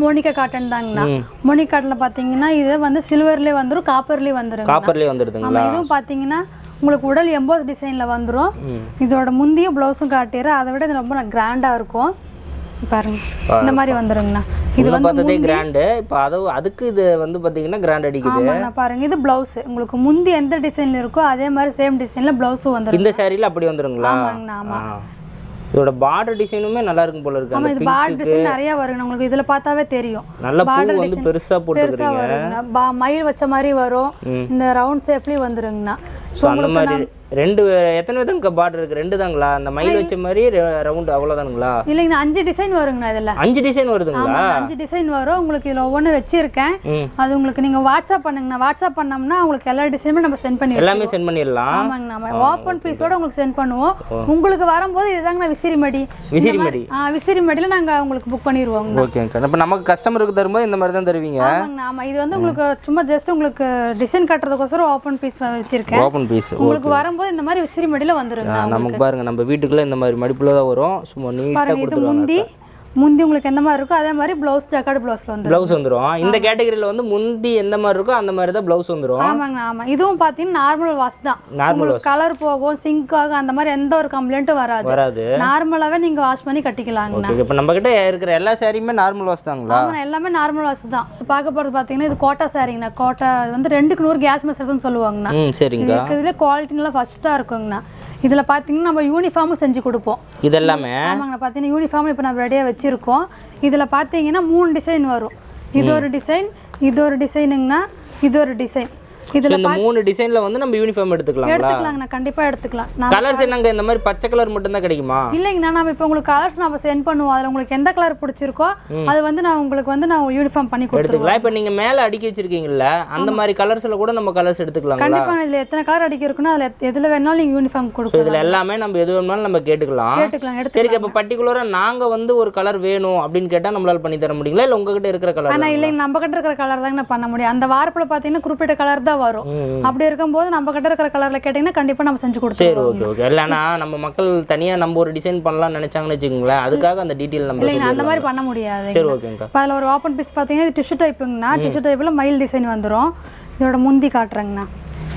Speaker 1: மோனிகா காட்டன் தாங்கண்ணா
Speaker 2: ம்.
Speaker 1: மோனிகா காட்டனில் பார்த்தீங்கன்னா இது வந்து சில்வர்லேயே வந்துடும் காப்பர்லேயே வந்துருங்க
Speaker 2: காப்பர்லேயே வந்துடுதுங்களா
Speaker 1: ஆமாம் இதுவும் பார்த்தீங்கன்னா உங்களுக்கு உடல் எம்போஸ் டிசைனில் வந்துடும்
Speaker 2: ம்
Speaker 1: இதோட முந்தியும் ப்ளவுஸும் காட்டிடுறேன் அதை விட இது ரொம்ப கிராண்டாக இருக்கும் பாருங்க இந்த மாதிரி வந்துருங்கண்ணா இது
Speaker 2: உள்ள
Speaker 1: வந்து
Speaker 2: பார்த்ததே கிராண்டு இப்போ அது அதுக்கு இது வந்து பார்த்தீங்கன்னா கிராண்ட் அடிக்குது
Speaker 1: ஆமாங்கண்ணா பாருங்க இது பிளவுஸ் உங்களுக்கு முந்தி எந்த டிசைன்ல இருக்கோ அதே மாதிரி சேம் டிசைன்ல பிளவுஸும் வந்துடும்
Speaker 2: இந்த சாரியில் அப்படி வந்துருங்களா
Speaker 1: ஆமாங்கண்ணா ஆமா
Speaker 2: ஆ. இதோட பார்டர் டிசைனுமே நல்லா இருக்கும் போல இருக்கு
Speaker 1: ஆமா
Speaker 2: அந்த
Speaker 1: இது பார்டர் டிசைன் நிறைய வருங்க உங்களுக்கு இதுல பார்த்தாவே தெரியும்
Speaker 2: நல்ல பூ
Speaker 1: border
Speaker 2: வந்து
Speaker 1: design
Speaker 2: பெருசா
Speaker 1: பெருசா
Speaker 2: போட்டுருக்கீங்க
Speaker 1: வருங்கண்ணா பா- மயில் வச்ச மாதிரி வரும்
Speaker 2: ம்.
Speaker 1: இந்த ரவுண்ட் ஷேப்லயும் வந்துருங்கண்ணா
Speaker 2: ஸோ அந்த மாதிரி ரெண்டு எத்தனை விதங்க பார்டர் இருக்கு ரெண்டு தாங்களா அந்த மயில் வச்ச மாதிரி ரவுண்ட் அவ்வளோதானுங்களா
Speaker 1: இல்லைங்கண்ணா அஞ்சு டிசைன் வருங்கண்ணா இதுல
Speaker 2: அஞ்சு டிசைன் வருதுங்களா
Speaker 1: ஆமாங்க அஞ்சு டிசைன் வரும் உங்களுக்கு இதுல ஒவ்வொன்று வச்சிருக்கேன்
Speaker 2: ம்
Speaker 1: அது உங்களுக்கு நீங்க வாட்ஸ்அப் பண்ணுங்கண்ணா வாட்ஸ்அப் பண்ணோம்னா உங்களுக்கு எல்லா டிசைனுமே நம்ம சென்ட் பண்ணி
Speaker 2: எல்லாமே சென்ட் பண்ணிடலாம்
Speaker 1: ஆமாங்கண்ணா நம்ம ஓப்பன் பீஸோட உங்களுக்கு சென்ட் பண்ணுவோம் உங்களுக்கு வரும்போது இதுதாங்கண்ணா விசிறி மடி
Speaker 2: விசிறி மடி
Speaker 1: ஆ விசிறி மடியில நாங்க உங்களுக்கு புக் பண்ணிடுவோங்க
Speaker 2: ஓகேங்க இப்போ நமக்கு கஸ்டமருக்கு தரும்போது இந்த மாதிரி தான் தருவீங்க
Speaker 1: ஆமாங்கண்ணா ஆமா இது வந்து உங்களுக்கு சும்மா ஜஸ்ட் உங்களுக்கு டிசைன் கட்டுறதுக்கோசரம் ஓப்பன் பீஸ் வச்சிருக்கேன்
Speaker 2: ஓப்பன் பீஸ்
Speaker 1: உங்களுக்கு வரும்போது இந்த மாதிரி விசிறி மடியில வந்துருங்க
Speaker 2: நமக்கு பாருங்க நம்ம வீட்டுக்குள்ள இந்த மாதிரி மடிப்புல தான் வரும் சும்மா நீட்டாக
Speaker 1: பாருங்க இது
Speaker 2: கொடுத்துருவாங்க
Speaker 1: முந்தி முந்தி உங்களுக்கு எந்த மாதிரி இருக்கோ அதே மாதிரி ப்ளவுஸ் ஜக்காடு ப்ளவுஸ்ல வந்துரும்
Speaker 2: ப்ளவுஸ் வந்துரும் இந்த கேட்டகரியில் வந்து முந்தி எந்த மாதிரி இருக்கோ அந்த மாதிரி தான் ப்ளவுஸ் வந்துரும்
Speaker 1: ஆமாங்கண்ணா ஆமா இதுவும் பாத்தீங்கன்னா நார்மல் வாஷ் தான்
Speaker 2: நார்மல்
Speaker 1: உங்களுக்கு கலர் போகும் சிங்க் ஆகும் அந்த மாதிரி எந்த ஒரு கம்ப்ளைண்ட்டும் வராது
Speaker 2: வராது
Speaker 1: நார்மலாவே நீங்க வாஷ் பண்ணி கட்டிக்கலாங்கண்ணா
Speaker 2: ஓகே இப்போ நம்ம கிட்ட இருக்கிற எல்லா சாரியுமே நார்மல் வாஷ் தாங்களா
Speaker 1: ஆமா எல்லாமே நார்மல் வாஷ் தான் பார்க்க போறது பாத்தீங்கன்னா இது கோட்டா சாரிங்கண்ணா கோட்டா இது வந்து ரெண்டுக்கு நூறு கேஸ் மெசர்ஸ்னு சொல்லுவாங்கண்ணா
Speaker 2: ம் சரிங்க
Speaker 1: இருக்கிறதுல குவாலிட்டி நல்லா ஃபஸ்ட்டாக இருக்குங்கண்ணா இதில் பார்த்தீங்கன்னா நம்ம யூனிஃபார்மும் செஞ்சு கொடுப்போம்
Speaker 2: இதெல்லாமே
Speaker 1: ஆமாங்கண்ணா பார்த்தீங்கன்னா யூனிஃபார்ம் இப்போ நம்ம ரெடியாக வச்சுருக்கோம் இதில் பார்த்தீங்கன்னா மூணு டிசைன் வரும் இது ஒரு டிசைன் இது ஒரு டிசைனுங்கண்ணா இது ஒரு டிசைன்
Speaker 2: ஸோ
Speaker 1: இதில்
Speaker 2: இந்த மூணு டிசைன்ல வந்து நம்ம யூனிஃபார்ம் எடுத்துக்கலாங்களா
Speaker 1: எடுத்துக்கலாங்கண்ணா கண்டிப்பாக எடுத்துக்கலாம் நான்
Speaker 2: கலர்ஸ் என்னங்க இந்த மாதிரி பச்சை கலர் மட்டும் தான் கிடைக்குமா
Speaker 1: இல்லைங்கண்ணா நம்ம இப்போ உங்களுக்கு கலர்ஸ் நம்ம சென்ட் பண்ணுவோம் அதில் உங்களுக்கு எந்த கலர் பிடிச்சிருக்கோ அது வந்து நான் உங்களுக்கு வந்து நான் யூனிஃபார்ம் பண்ணி கொடுத்துருவேன்
Speaker 2: எடுத்துக்கலாம் இப்போ நீங்க மேல அடுக்கி வச்சிருக்கீங்கல்ல அந்த மாதிரி கலர்ஸ்ல கூட நம்ம கலர்ஸ் எடுத்துக்கலாங்களா
Speaker 1: கண்டிப்பாக இதில் எத்தனை கலர் அடிக்க இருக்குன்னா அதில் எதில் வேணாலும் நீங்கள் யூனிஃபார்ம்
Speaker 2: ஸோ
Speaker 1: கொடுக்கலாம்
Speaker 2: இதுல எல்லாமே நம்ம எது வேணாலும் நம்ம கேட்டுக்கலாம்
Speaker 1: கேட்டுக்கலாம் எடுத்து
Speaker 2: சரிக்கா இப்போ பர்டிகுலரா நாங்க வந்து ஒரு கலர் வேணும் அப்படின்னு கேட்டா நம்மளால பண்ணி தர முடியுங்களா இல்ல உங்ககிட்ட இருக்கிற கலர்
Speaker 1: ஆனா இல்லைங்க நம்ம கிட்ட இருக்கிற கலர் தாங்க பண்ண முடியும் அந்த வாரப்புல பாத்தீங்கன்னா குறிப்பிட்ட கலர் தான் வரும் அப்படி இருக்கும்போது நம்ம கிட்ட இருக்கிற கலர்ல கேட்டீங்கன்னா கண்டிப்பா நம்ம செஞ்சு
Speaker 2: சரி
Speaker 1: கொடுத்துருவோம்
Speaker 2: ஓகே ஓகே இல்லைன்னா நம்ம மக்கள் தனியா நம்ம ஒரு டிசைன் பண்ணலாம்னு நினைச்சாங்கன்னு வச்சுக்கோங்களேன் அதுக்காக அந்த டீட்டெயில் நம்ம
Speaker 1: இல்லைங்க அந்த
Speaker 2: சொல்லிடலாம்.
Speaker 1: மாதிரி பண்ண முடியாது
Speaker 2: சரி ஓகேங்கக்கா
Speaker 1: இப்போ அதில் ஒரு ஓப்பன் பீஸ் பார்த்தீங்கன்னா இது டிஷ்யூ டைப்புங்கண்ணா டிஷ்யூ டைப்பில் மயில் டிசைன் வந்துரும் இதோட முந்தி காட்டுறேங்கண்ணா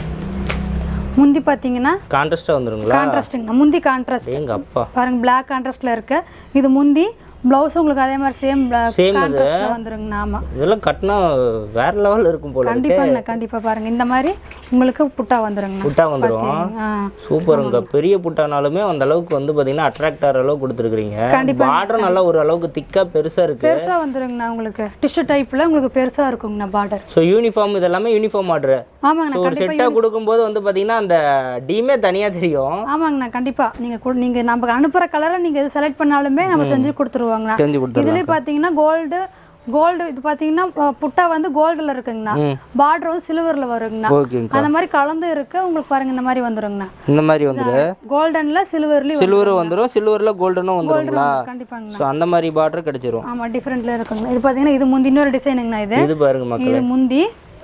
Speaker 1: முந்தி பார்த்தீங்கன்னா
Speaker 2: கான்ட்ராஸ்டா வந்துருங்களா
Speaker 1: கான்ட்ராஸ்ட்டுங்கண்ணா முந்தி கான்ட்ராஸ்ட்
Speaker 2: எங்க அப்பா
Speaker 1: பாருங்க பிளாக் கான்ட்ராஸ்ட்ல இருக்கு இது முந்தி ப்ளவுஸ் உங்களுக்கு அதே மாதிரி சேம்
Speaker 2: Same இது.
Speaker 1: கான்ட்ராஸ்ட்ல வந்துருங்கண்ணா ஆமா
Speaker 2: இதெல்லாம் கட்டினா வேற லெவல் இருக்கும் போல இருக்கு
Speaker 1: கண்டிப்பாங்கண்ணா கண்டிப்பா பாருங்க இந்த மாதிரி உங்களுக்கு புட்டா வந்துருங்கண்ணா
Speaker 2: புட்டா வந்துரும்
Speaker 1: ஆ
Speaker 2: சூப்பருங்க பெரிய புட்டானாலுமே அந்த அளவுக்கு வந்து பாத்தீங்கன்னா அட்ராக்ட் ஆகிற அளவுக்கு கொடுத்துருக்கீங்க
Speaker 1: கண்டிப்பா.
Speaker 2: பார்டர் நல்லா ஒரு அளவுக்கு திக்கா பெருசா இருக்கு
Speaker 1: பெருசா வந்துருங்கண்ணா உங்களுக்கு டிஷ்யூ டைப்ல உங்களுக்கு பெருசா இருக்குங்கண்ணா பார்டர்
Speaker 2: ஸோ யூனிஃபார்ம் இதெல்லாமே யூனிஃபார்ம் ஆர்டர்
Speaker 1: ஆமாங்கண்ணா
Speaker 2: ஸோ ஒரு செட்டாக கொடுக்கும்போது வந்து பாத்தீங்கன்னா அந்த டீமே தனியா தெரியும்
Speaker 1: ஆமாங்கண்ணா கண்டிப்பா நீங்க கு- நீங்க நம்ம அனுப்புற கலரை நீங்க எது செலக்ட் பண்ணாலுமே நம்ம செஞ்சு கொடுத்துருவாங்கண்ணா
Speaker 2: தெரிஞ்சு கொடுத்துருலாம்
Speaker 1: இதுலயே பாத்தீங்கன்னா கோல்டு கோல்டு இது பாத்தீங்கன்னா அஹ், புட்டா வந்து கோல்டுல இருக்குங்கண்ணா
Speaker 2: ம்
Speaker 1: பார்டர் வந்து சில்வர்ல வருங்கண்ணா
Speaker 2: ஓகேங்கக்கா
Speaker 1: அந்த மாதிரி கலந்து இருக்கு உங்களுக்கு பாருங்க இந்த மாதிரி வந்துருங்கண்ணா
Speaker 2: இந்த மாதிரி வந்துரு
Speaker 1: கோல்டன்ல சில்வர்லயும்
Speaker 2: சில்வர் வந்துரும் சில்வர்ல கோல்டனும் வந்துருங்களா
Speaker 1: கண்டிப்பாங்கண்ணா
Speaker 2: ஸோ அந்த மாதிரி பார்டர் கிடைச்சிரும்
Speaker 1: ஆமா டிஃப்ரெண்ட்ல இருக்குங்க இது பாத்தீங்கன்னா இது முந்தி இன்னொரு டிசைனுங்கண்ணா இது
Speaker 2: இது பாருங்க மக்கள்
Speaker 1: இது முந்தி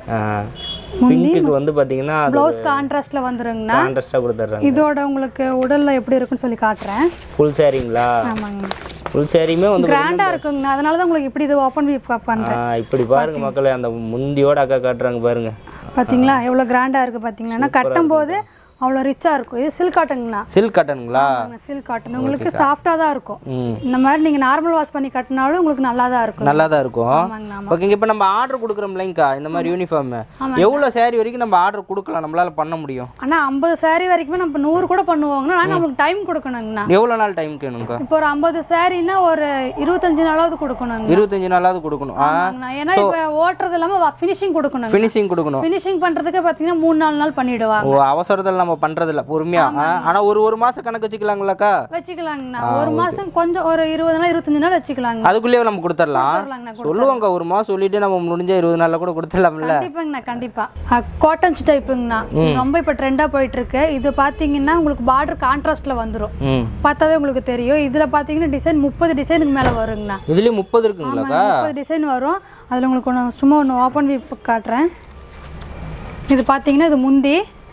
Speaker 2: பிங்க்குக்கு வந்து பாத்தீங்கன்னா அது
Speaker 1: ப்ளவுஸ் கான்ட்ராஸ்ட்ல வந்துருங்கண்ணா
Speaker 2: கான்ட்ராஸ்டாக கொடுத்துட்றாங்க
Speaker 1: இதோட உங்களுக்கு உடல்ல எப்படி இருக்குன்னு சொல்லி காட்டுறேன்
Speaker 2: ஃபுல் சாரிங்களா
Speaker 1: ஆமாங்க
Speaker 2: ஃபுல் சாரியுமே வந்து
Speaker 1: கிராண்டா இருக்குங்கண்ணா அதனால தான் உங்களுக்கு இப்படி இது ஓப்பன் வியூ பண்றேன்
Speaker 2: ஆ, இப்படி பாருங்க மக்களே அந்த முந்தியோட அக்கா காட்டுறாங்க பாருங்க
Speaker 1: பாத்தீங்களா எவ்வளவு கிராண்டா இருக்கு பாத்தீங்களா கட்டும் போது அவ்வளோ ரிச்சா இருக்கும் இது சில்க் காட்டனுங்கண்ணா
Speaker 2: சில்க் காட்டனுங்களா
Speaker 1: சில்க் காட்டன் உங்களுக்கு சாஃப்டா தான் இருக்கும்
Speaker 2: ம்
Speaker 1: இந்த மாதிரி நீங்க நார்மல் வாஷ் பண்ணி கட்டினாலும் உங்களுக்கு நல்லா தான் இருக்கும்
Speaker 2: நல்லா தான் இருக்கும்
Speaker 1: ஆமாங்கண்ணா ஆமா.
Speaker 2: ஓகேங்க இப்போ நம்ம ஆர்டர் கொடுக்குறோம்லைங்கக்கா இந்த மாதிரி யூனிஃபார்ம் எவ்வளோ saree வரைக்கும் நம்ம ஆர்டர் கொடுக்கலாம் நம்மளால பண்ண முடியும்
Speaker 1: ஆனா ஐம்பது saree வரைக்குமே நம்ம நூறு கூட பண்ணுவாங்கன்னா ஆனா நமக்கு டைம் கொடுக்கணுங்கண்ணா
Speaker 2: எவ்வளோ நாள் டைம் வேணும்க்கா
Speaker 1: இப்போ ஒரு ஐம்பது சாரின்னா ஒரு இருபத்தஞ்சு நாளாவது கொடுக்கணுங்க
Speaker 2: இருபத்தஞ்சு நாளாவது கொடுக்கணும் ஆ
Speaker 1: ஆமாங்கண்ணா. ஏன்னா இப்போ ஓட்டுறது இல்லாம ஃபினிஷிங் கொடுக்கணுங்க
Speaker 2: ஃபினிஷிங் கொடுக்கணும்
Speaker 1: ஃபினிஷிங் பண்றதுக்கு பாத்தீங்கன்னா மூணு நாலு நாள் பண்ணிடுவாங்க
Speaker 2: ஓ அவசரத்தில் நம்ம பண்றதில்ல பொறுமையா ஆ, ஆனா ஒரு ஒரு மாசம் கணக்கு வச்சுக்கலாங்களாக்கா
Speaker 1: வச்சுக்கலாங்கண்ணா ஒரு மாசம் கொஞ்சம் ஒரு இருபது நாள் இருபத்தஞ்சு நாள் வச்சுக்கலாங்க
Speaker 2: அதுக்குள்ளேயே நம்ம கொடுத்துடலாம்
Speaker 1: கொடுத்துடலாங்கண்ணா,
Speaker 2: சொல்லுவாங்க ஒரு மாசம் சொல்லிட்டு நம்ம முடிஞ்ச இருபது நாள்ல கூட கொடுத்துடலாம்ல
Speaker 1: கண்டிப்பாங்கண்ணா கண்டிப்பா காட்டன் டைப்புங்கண்ணா ரொம்ப இப்போ ட்ரெண்டா போயிட்டு இருக்கு இது பாத்தீங்கன்னா உங்களுக்கு பார்டர் கான்ட்ராஸ்ட்ல வந்துரும்
Speaker 2: ம்
Speaker 1: பார்த்தாவே உங்களுக்கு தெரியும் இதுல பாத்தீங்கன்னா டிசைன் முப்பது டிசைனுக்கு மேல வருங்கண்ணா
Speaker 2: இதுலயும் முப்பது இருக்குங்களாக்கா
Speaker 1: முப்பது டிசைன் வரும் அதுல உங்களுக்கு ஒன்று சும்மா ஒன்று ஓப்பன் வியூ காட்டுறேன் இது பாத்தீங்கன்னா இது முந்தி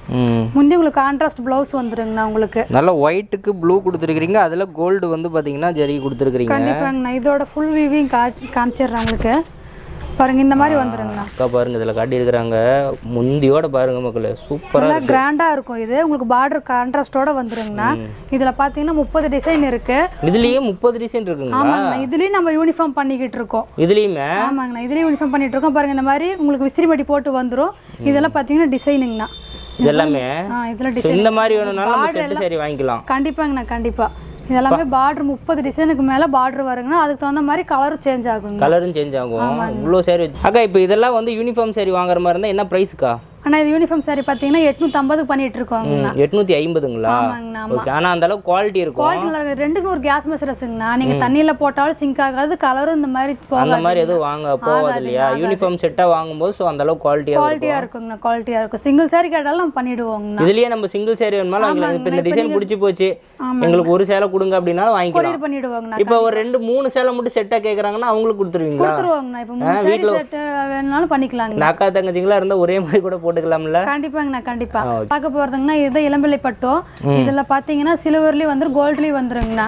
Speaker 2: ம்
Speaker 1: முந்தி உங்களுக்கு கான்ட்ராஸ்ட் ப்ளவுஸ் வந்துருங்கண்ணா உங்களுக்கு
Speaker 2: நல்ல ஒயிட்டுக்கு ப்ளூ கொடுத்துருக்கீங்க அதில் கோல்டு வந்து பார்த்தீங்கன்னா ஜரி கொடுத்துருக்கீங்க
Speaker 1: கண்டிப்பாங்கண்ணா இதோட ஃபுல் வியூவையும் கா காமிச்சிடுறேன் உங்களுக்கு பாருங்க இந்த மாதிரி வந்துருங்கண்ணா
Speaker 2: அக்கா பாருங்க இதில் காட்டியிருக்கிறாங்க முந்தியோட பாருங்க மக்களே சூப்பராக
Speaker 1: நல்லா கிராண்டாக இருக்கும் இது உங்களுக்கு பார்டர் கான்ட்ராஸ்டோட வந்துருங்கண்ணா இதில் பார்த்தீங்கன்னா முப்பது டிசைன் இருக்கு
Speaker 2: இதுலேயே முப்பது டிசைன் இருக்குங்களா
Speaker 1: ஆமாங்கண்ணா இதுலேயும் நம்ம யூனிஃபார்ம் பண்ணிக்கிட்டு இருக்கோம்
Speaker 2: இதுலேயுமே
Speaker 1: ஆமாங்கண்ணா இதுலேயும் யூனிஃபார்ம் பண்ணிட்டு இருக்கோம் பாருங்க இந்த மாதிரி உங்களுக்கு விசிறி மடி போட்டு வந்துரும் இதெல்லாம் பார்த்தீங்கன்னா டிசைனுங்கண்ணா
Speaker 2: இது எல்லாமே
Speaker 1: ஆ இதில்
Speaker 2: ஸோ
Speaker 1: டிசைன்
Speaker 2: இந்த மாதிரி வேணும்னாலும் நம்ம செட்டு சரி வாங்கிக்கலாம்
Speaker 1: கண்டிப்பாங்கண்ணா கண்டிப்பா இதெல்லாமே பார்டர் முப்பது டிசைனுக்கு மேல பார்டர் வருங்கண்ணா அதுக்கு தகுந்த மாதிரி கலரும் சேஞ்ச் ஆகுங்க
Speaker 2: கலரும் சேஞ்ச் ஆகும் இவ்வளோ சேரீ அக்கா இப்போ இதெல்லாம் வந்து யூனிஃபார்ம் சேரீ வாங்குற மாதிரி இருந்தால் என்ன ப்ரைஸுக்கா
Speaker 1: ஆனா இது யூனிஃபார்ம் saree பார்த்தீங்கன்னா எட்நூற்றம்பது பண்ணிட்டு இருக்கோங்க
Speaker 2: எட்நூற்றி ஐம்பதுங்களா
Speaker 1: ஆமாங்கண்ணா
Speaker 2: ஓகே ஆனால் அந்த அளவுக்கு குவாலிட்டி இருக்கும்
Speaker 1: குவாலிட்டி ரெண்டுக்கு ஒரு கேஸ் மெசரஸுங்கண்ணா நீங்க தண்ணியில போட்டாலும் சிங்க் ஆகாது கலரும் இந்த மாதிரி
Speaker 2: அந்த
Speaker 1: போகாது
Speaker 2: மாதிரி எதுவும் வாங்க போகாது இல்லையா யூனிஃபார்ம் செட்டாக வாங்கும்போது ஸோ அந்த அளவுக்கு குவாலிட்டியாக
Speaker 1: குவாலிட்டியா இருக்குங்கண்ணா குவாலிட்டியா இருக்கும் சிங்கிள் saree கேட்டாலும் நம்ம பண்ணிடுவோங்கண்ணா
Speaker 2: இதுலயே நம்ம சிங்கிள் சேரீ வேணுமாலும் வாங்கிக்கலாம் இப்போ இந்த டிசைன் பிடிச்சி போச்சு எங்களுக்கு ஒரு சேலை கொடுங்க அப்படின்னாலும் வாங்கிக்கலாம்
Speaker 1: கொரியர் பண்ணிடுவாங்கண்ணா
Speaker 2: இப்போ ஒரு ரெண்டு மூணு சேலை மட்டும் செட்டாக கேட்குறாங்கன்னா அவங்களுக்கு கொடுத்துருவீங்களா
Speaker 1: கொடுத்துருவாங்கண்ணா இப்போ மூணு saree செட் வேணும்னாலும் பண்ணிக்கலாங்க
Speaker 2: இந்த அக்கா தங்கச்சிங்களா இருந்தால் ஒரே மாதிரி கூட போட்டுக்கலாம்ல
Speaker 1: கண்டிப்பாங்கண்ணா கண்டிப்பா பார்க்க போறதுங்கன்னா இது இளம்பிள்ளை பட்டம் இதுல பாத்தீங்கன்னா சில்வர்லயும் வந்துரும் கோல்ட்லயும் வந்துருங்கண்ணா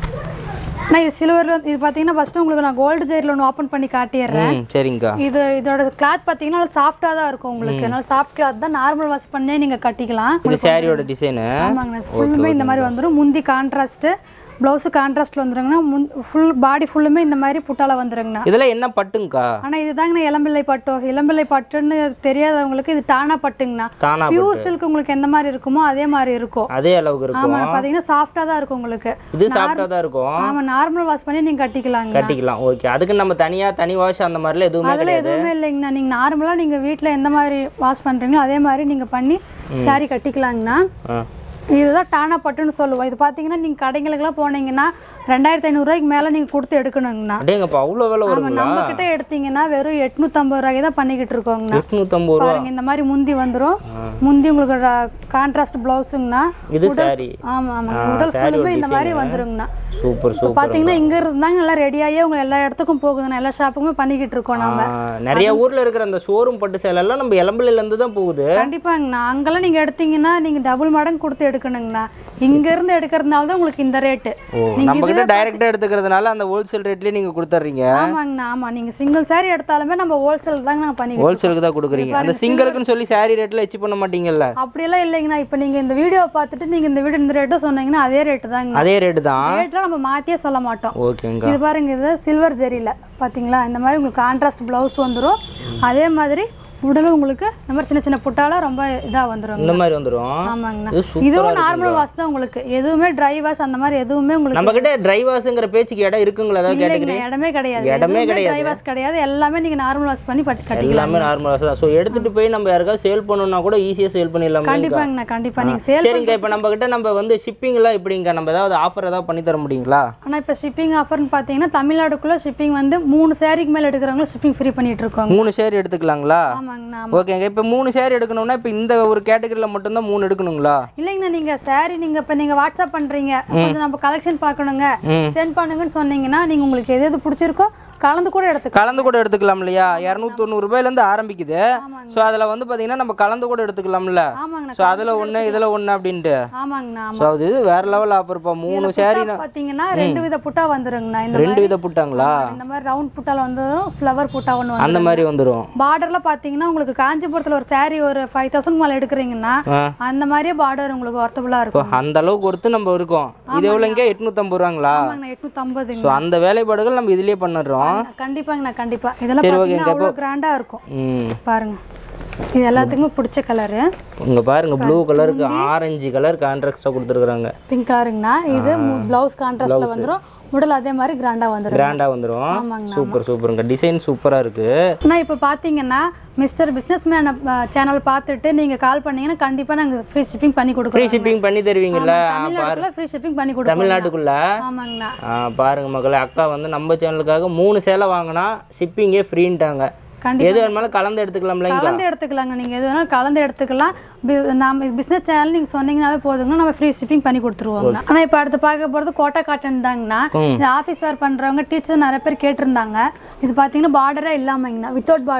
Speaker 1: அண்ணா இது சில்வர்ல இது பாத்தீங்கன்னா ஃபர்ஸ்ட் உங்களுக்கு நான் கோல்டு ஜெயரில் ஒன்று ஓப்பன் பண்ணி காட்டிடுறேன்
Speaker 2: ம் சரிங்கக்கா
Speaker 1: இது இதோட கிளாத் பாத்தீங்கன்னா நல்லா சாஃப்டா தான் இருக்கும் உங்களுக்கு நல்லா சாஃப்ட் கிளாத் தான் நார்மல் வாஷ் பண்ணே நீங்க கட்டிக்கலாம்
Speaker 2: இது சாரியோட டிசைனு
Speaker 1: ஆமாங்கண்ணா ஃபுல்லுமே இந்த மாதிரி வந்துரும் முந்தி கான்ட்ராஸ்ட் ப்ளவுஸு கான்ட்ராஸ்ட்ல வந்துருங்கண்ணா முன் ஃபுல் பாடி ஃபுல்லுமே இந்த மாதிரி புட்டால வந்துருங்கண்ணா
Speaker 2: இதெல்லாம் என்ன பட்டுங்கக்கா
Speaker 1: ஆனா இதுதாங்கண்ணா இளம்பிள்ளை பட்டம் இளம்பிள்ளை பட்டுன்னு தெரியாதவங்களுக்கு இது டானா பட்டுங்கண்ணா
Speaker 2: தானா
Speaker 1: பியூர் சில்க் உங்களுக்கு எந்த மாதிரி இருக்குமோ அதே மாதிரி இருக்கும்
Speaker 2: அதே அளவுக்கு இருக்கும்
Speaker 1: ஆமா பாத்தீங்கன்னா சாஃப்டா தான் இருக்கும் உங்களுக்கு
Speaker 2: இது சாஃப்டாக தான் இருக்கும்
Speaker 1: ஆமா நார்மல் வாஷ் பண்ணி நீங்க கட்டிக்கலாங்க
Speaker 2: கட்டிக்கலாம் ஓகே அதுக்கு நம்ம தனியா தனி வாஷ் அந்த மாதிரிலாம் எதுவுமே
Speaker 1: அதுல
Speaker 2: கிடையாது
Speaker 1: எதுவுமே இல்லைங்கண்ணா நீங்க நார்மலா நீங்க வீட்ல எந்த மாதிரி வாஷ் பண்றீங்களோ அதே மாதிரி நீங்க பண்ணி saree கட்டிக்கலாங்கண்ணா
Speaker 2: ஆ
Speaker 1: இதுதான் டானா பட்டுன்னு சொல்லுவோம் இது பாத்தீங்கன்னா நீங்க கடைங்களுக்குலாம் போனீங்கன்னா ரெண்டாயிரத்தி ஐநூறுரூவாய்க்கு மேல நீங்க கொடுத்து எடுக்கணுங்கண்ணா
Speaker 2: அடேங்கப்பா அவ்வளோ விலை
Speaker 1: ஆமா
Speaker 2: வருங்களா
Speaker 1: நம்ம கிட்ட எடுத்தீங்கன்னா வெறும் எட்நூத்தம்பது ரூபாய்க்கு தான் பண்ணிக்கிட்டு இருக்கோங்கண்ணா
Speaker 2: எட்நூற்றம்பது ரூபா
Speaker 1: பாருங்க இந்த மாதிரி முந்தி வந்துரும் முந்தி உங்களுக்கு கான்ட்ராஸ்ட் பிளவுஸுங்கண்ணா
Speaker 2: இது சாரி
Speaker 1: ஆமா ஆமா உடல் ஃபுல்லுமே இந்த மாதிரி வந்துருங்கண்ணா
Speaker 2: சூப்பர் சூப்பர்
Speaker 1: பாத்தீங்கன்னா இங்க இருந்தாங்க நல்லா ரெடியாகி உங்க எல்லா இடத்துக்கும் போகுதுண்ணா எல்லா ஷாப்புக்குமே பண்ணிக்கிட்டு இருக்கோம் நம்ம
Speaker 2: நிறைய ஊர்ல இருக்கிற அந்த ஷோரூம் பட்டு சேலை எல்லாம் நம்ம இளம்பிள்ளையில இருந்து தான் போகுது
Speaker 1: கண்டிப்பாங்கண்ணா அங்கெல்லாம் நீங்க எடுத்தீங்கன்னா நீங்க டபுள் மடங்கு கொடுத்து எடுக்கணுங்கண்ணா இங்க இருந்து எடுக்கிறதுனால தான் உங்களுக்கு இந்த ரேட்டு
Speaker 2: ஓ நம்ம கிட்ட டைரக்டா எடுத்துக்கிறதுனால அந்த ஹோல்சேல் ரேட்லயே நீங்க கொடுத்துட்றீங்க
Speaker 1: ஆமாங்கண்ணா ஆமா நீங்க சிங்கிள் saree எடுத்தாலுமே நம்ம ஹோல்சேல் தாங்க நாங்க பண்ணிக்கிட்டு
Speaker 2: ஹோல்சேலுக்கு தான் கொடுக்குறீங்க அந்த சிங்கருக்குன்னு சொல்லி சாரி ரேட்ல எச்சு பண்ண மாட்டீங்கல்ல
Speaker 1: அப்படியெல்லாம் இல்லைங்கண்ணா இப்போ நீங்க இந்த வீடியோ பார்த்துட்டு நீங்க இந்த வீடியோ இந்த ரேட்டு சொன்னீங்கன்னா அதே ரேட்டு தாங்க
Speaker 2: அதே ரேட்டு தான்
Speaker 1: ரேட்லாம் நம்ம மாத்தியே சொல்ல மாட்டோம்
Speaker 2: ஓகேங்க
Speaker 1: இது பாருங்க இது சில்வர் ஜெரியில் பார்த்தீங்களா இந்த மாதிரி உங்களுக்கு கான்ட்ராஸ்ட் ப்ளவுஸ் வந்துரும் அதே மாதிரி உடலும் உங்களுக்கு இந்த மாதிரி சின்ன சின்ன புட்டாலாம் ரொம்ப இதா வந்துரும்
Speaker 2: இந்த மாதிரி வந்துரும்
Speaker 1: ஆமாங்கண்ணா
Speaker 2: இது சூப்பரா
Speaker 1: இதுவும் நார்மல் வாஷ் தான் உங்களுக்கு எதுவுமே ட்ரை வாஷ் அந்த மாதிரி எதுவுமே உங்களுக்கு
Speaker 2: நம்ம கிட்ட டிரைவர்ஸுங்கிற பேச்சுக்கு இடம் இருக்குங்களா ஏதாவது கேட்டகரி
Speaker 1: இல்லைங்கண்ணா, இடமே கிடையாது
Speaker 2: இடமே
Speaker 1: எதுவுமே
Speaker 2: கிடையாது.
Speaker 1: ட்ரை வாஷ் கிடையாது எல்லாமே நீங்க நார்மல் வாஷ் பண்ணி பட்டு கட்டிக்கலாம்
Speaker 2: எல்லாமே நார்மல் தான் ஸோ எடுத்துட்டு போய் நம்ம யாருக்காவது சேல் பண்ணணும்னா கூட ஈஸியா சேல் பண்ணிடலாம்
Speaker 1: கண்டிப்பாங்கண்ணா கண்டிப்பா நீங்க சேல்
Speaker 2: சரிங்க இப்போ நம்ம கிட்ட நம்ம வந்து ஷிப்பிங்லாம் எப்படிங்க நம்ம ஏதாவது ஆஃபர் ஏதாவது பண்ணி தர முடியுங்களா
Speaker 1: ஆனா இப்போ ஷிப்பிங் ஆஃபர்னு பார்த்தீங்கன்னா தமிழ்நாடுக்குள்ள ஷிப்பிங் வந்து மூணு சேரீக்கு மேல எடுக்கிறவங்களும் ஷிப்பிங் ஃப்ரீ பண்ணிட்டு இருக்கோங்க
Speaker 2: மூணு ஷேர் எடுத்துக்கலாங்களா
Speaker 1: ஆமாங்கண்ணா
Speaker 2: ஓகேங்க இப்போ மூணு ஷேர் எடுக்கணும்னா இப்போ இந்த ஒரு கேட்டகரியில் மட்டும்தான் மூணு எடுக்கணுங்களா
Speaker 1: இல்லைங்கண்ணா நீங்க saree நீங்க இப்ப நீங்க வாட்ஸ்அப் பண்றீங்க கொஞ்சம் நம்ம கலெக்ஷன் பார்க்கணுங்க
Speaker 2: ம்.
Speaker 1: சென்ட் பண்ணுங்கன்னு சொன்னீங்கன்னா நீங்க உங்களுக்கு எது எது பிடிச்சிருக்கோ கலந்து கூட எடுத்துக்கலாம்
Speaker 2: கலந்து கூட எடுத்துக்கலாம் இல்லையா இரநூத்தொண்ணூறு ரூபாயிலேருந்து ஆரம்பிக்குது ஸோ அதில் வந்து பார்த்தீங்கன்னா நம்ம கலந்து கூட எடுத்துக்கலாம்ல
Speaker 1: ஆமாங்கண்ணா
Speaker 2: ஸோ அதில் ஒன்று இதில் ஒன்று அப்படின்ட்டு
Speaker 1: ஆமாங்கண்ணா ஆமா
Speaker 2: ஸோ அது இது வேற லெவல் ஆஃபர்ப்பா மூணு சேரீ
Speaker 1: புட்டா பாத்தீங்கன்னா ரெண்டு வித புட்டா வந்துருங்கண்ணா இந்த
Speaker 2: ரெண்டு வித புட்டாங்களா
Speaker 1: இந்த மாதிரி ரவுண்ட் புட்டால வந்து ஃப்ளவர் புட்டா ஒன்று வந்து
Speaker 2: அந்த மாதிரி வந்துடும்
Speaker 1: பார்டர்ல பாத்தீங்கன்னா உங்களுக்கு காஞ்சிபுரத்துல ஒரு saree ஒரு ஃபைவ் தௌசண்ட் மேல எடுக்கிறீங்கன்னா
Speaker 2: ஆ
Speaker 1: அந்த மாதிரியே பார்டர் உங்களுக்கு ஒர்த்தபுளா இருக்கும்
Speaker 2: அந்த அளவுக்கு ஒருத்து நம்ம இருக்கோம் இது எவ்வளோங்க எட்நூற்றம்பது ரூபாங்களா
Speaker 1: ஆமாங்கண்ணா எட்நூத்தம்பதுங்க
Speaker 2: ஸோ அந்த வேலைப்பாடுகள் நம்ம இதுலயே பண்ணிடுறோம்
Speaker 1: கண்டிப்பாங்கண்ணா கண்டிப்பா இதெல்லாம் பாத்தீங்கன்னா அவ்வளவு கிராண்டா இருக்கும்
Speaker 2: ம்
Speaker 1: பாருங்க இது எல்லாத்துக்குமே பிடிச்ச கலரு
Speaker 2: இங்க பாருங்க ப்ளூ கலருக்கு ஆரஞ்சு கலர் கான்ட்ராக்டாக கொடுத்துருக்குறாங்க
Speaker 1: பிங்க் கலருங்கண்ணா இது பிளவுஸ் கான்ட்ராஸ்ட்ல வந்துரும் உடல் அதே மாதிரி கிராண்டா வந்துரும்
Speaker 2: கிராண்டாக வந்துடும்
Speaker 1: ஆமாங்கண்ணா
Speaker 2: சூப்பர் சூப்பருங்க டிசைன் சூப்பராக இருக்கு
Speaker 1: அண்ணா இப்போ பார்த்தீங்கன்னா மிஸ்டர் பிஸ்னஸ் மேன் சேனல் பார்த்துட்டு நீங்கள் கால் பண்ணீங்கன்னா கண்டிப்பாக நாங்கள் ஃப்ரீ ஷிப்பிங் பண்ணி
Speaker 2: ஃப்ரீ
Speaker 1: கொடுக்குறோம்
Speaker 2: ஷிப்பிங் பண்ணி தருவீங்கல்ல
Speaker 1: தமிழ்நாட்டுக்குள்ள ஃப்ரீ ஷிப்பிங் பண்ணி கொடுக்குறோம்
Speaker 2: தமிழ்நாட்டுக்குள்ள
Speaker 1: ஆமாங்கண்ணா
Speaker 2: ஆ, பாருங்க மக்களே அக்கா வந்து நம்ம சேனலுக்காக மூணு சேலை வாங்கினா ஷிப்பிங்கே ஃப்ரீன்ட்டாங்க
Speaker 1: கண்டிப்பா
Speaker 2: எது வேணுமாலும் கலந்து எடுத்துக்கலாம்லைங்களா
Speaker 1: கலந்து எடுத்துக்கலாங்க நீங்கள் எது வேணாலும் கலந்து எடுத்துக்கலாம் பி- நாம பிஸ்னஸ் சேனல் நீங்கள் சொன்னீங்கன்னாவே போதுங்கண்ணா நம்ம ஃப்ரீ ஷிப்பிங் பண்ணி கொடுத்துருவோங்க ஆனால் இப்போ அடுத்து பார்க்க போகிறது கோட்டா காட்டன் தாங்கண்ணா
Speaker 2: ம்.
Speaker 1: இது ஆஃபீஸ் ஒர்க் பண்ணுறவங்க டீச்சர் நிறைய பேர் கேட்டிருந்தாங்க இது பார்த்தீங்கன்னா பார்டரே இல்லாமங்கண்ணா வித்தவுட் பார்டர்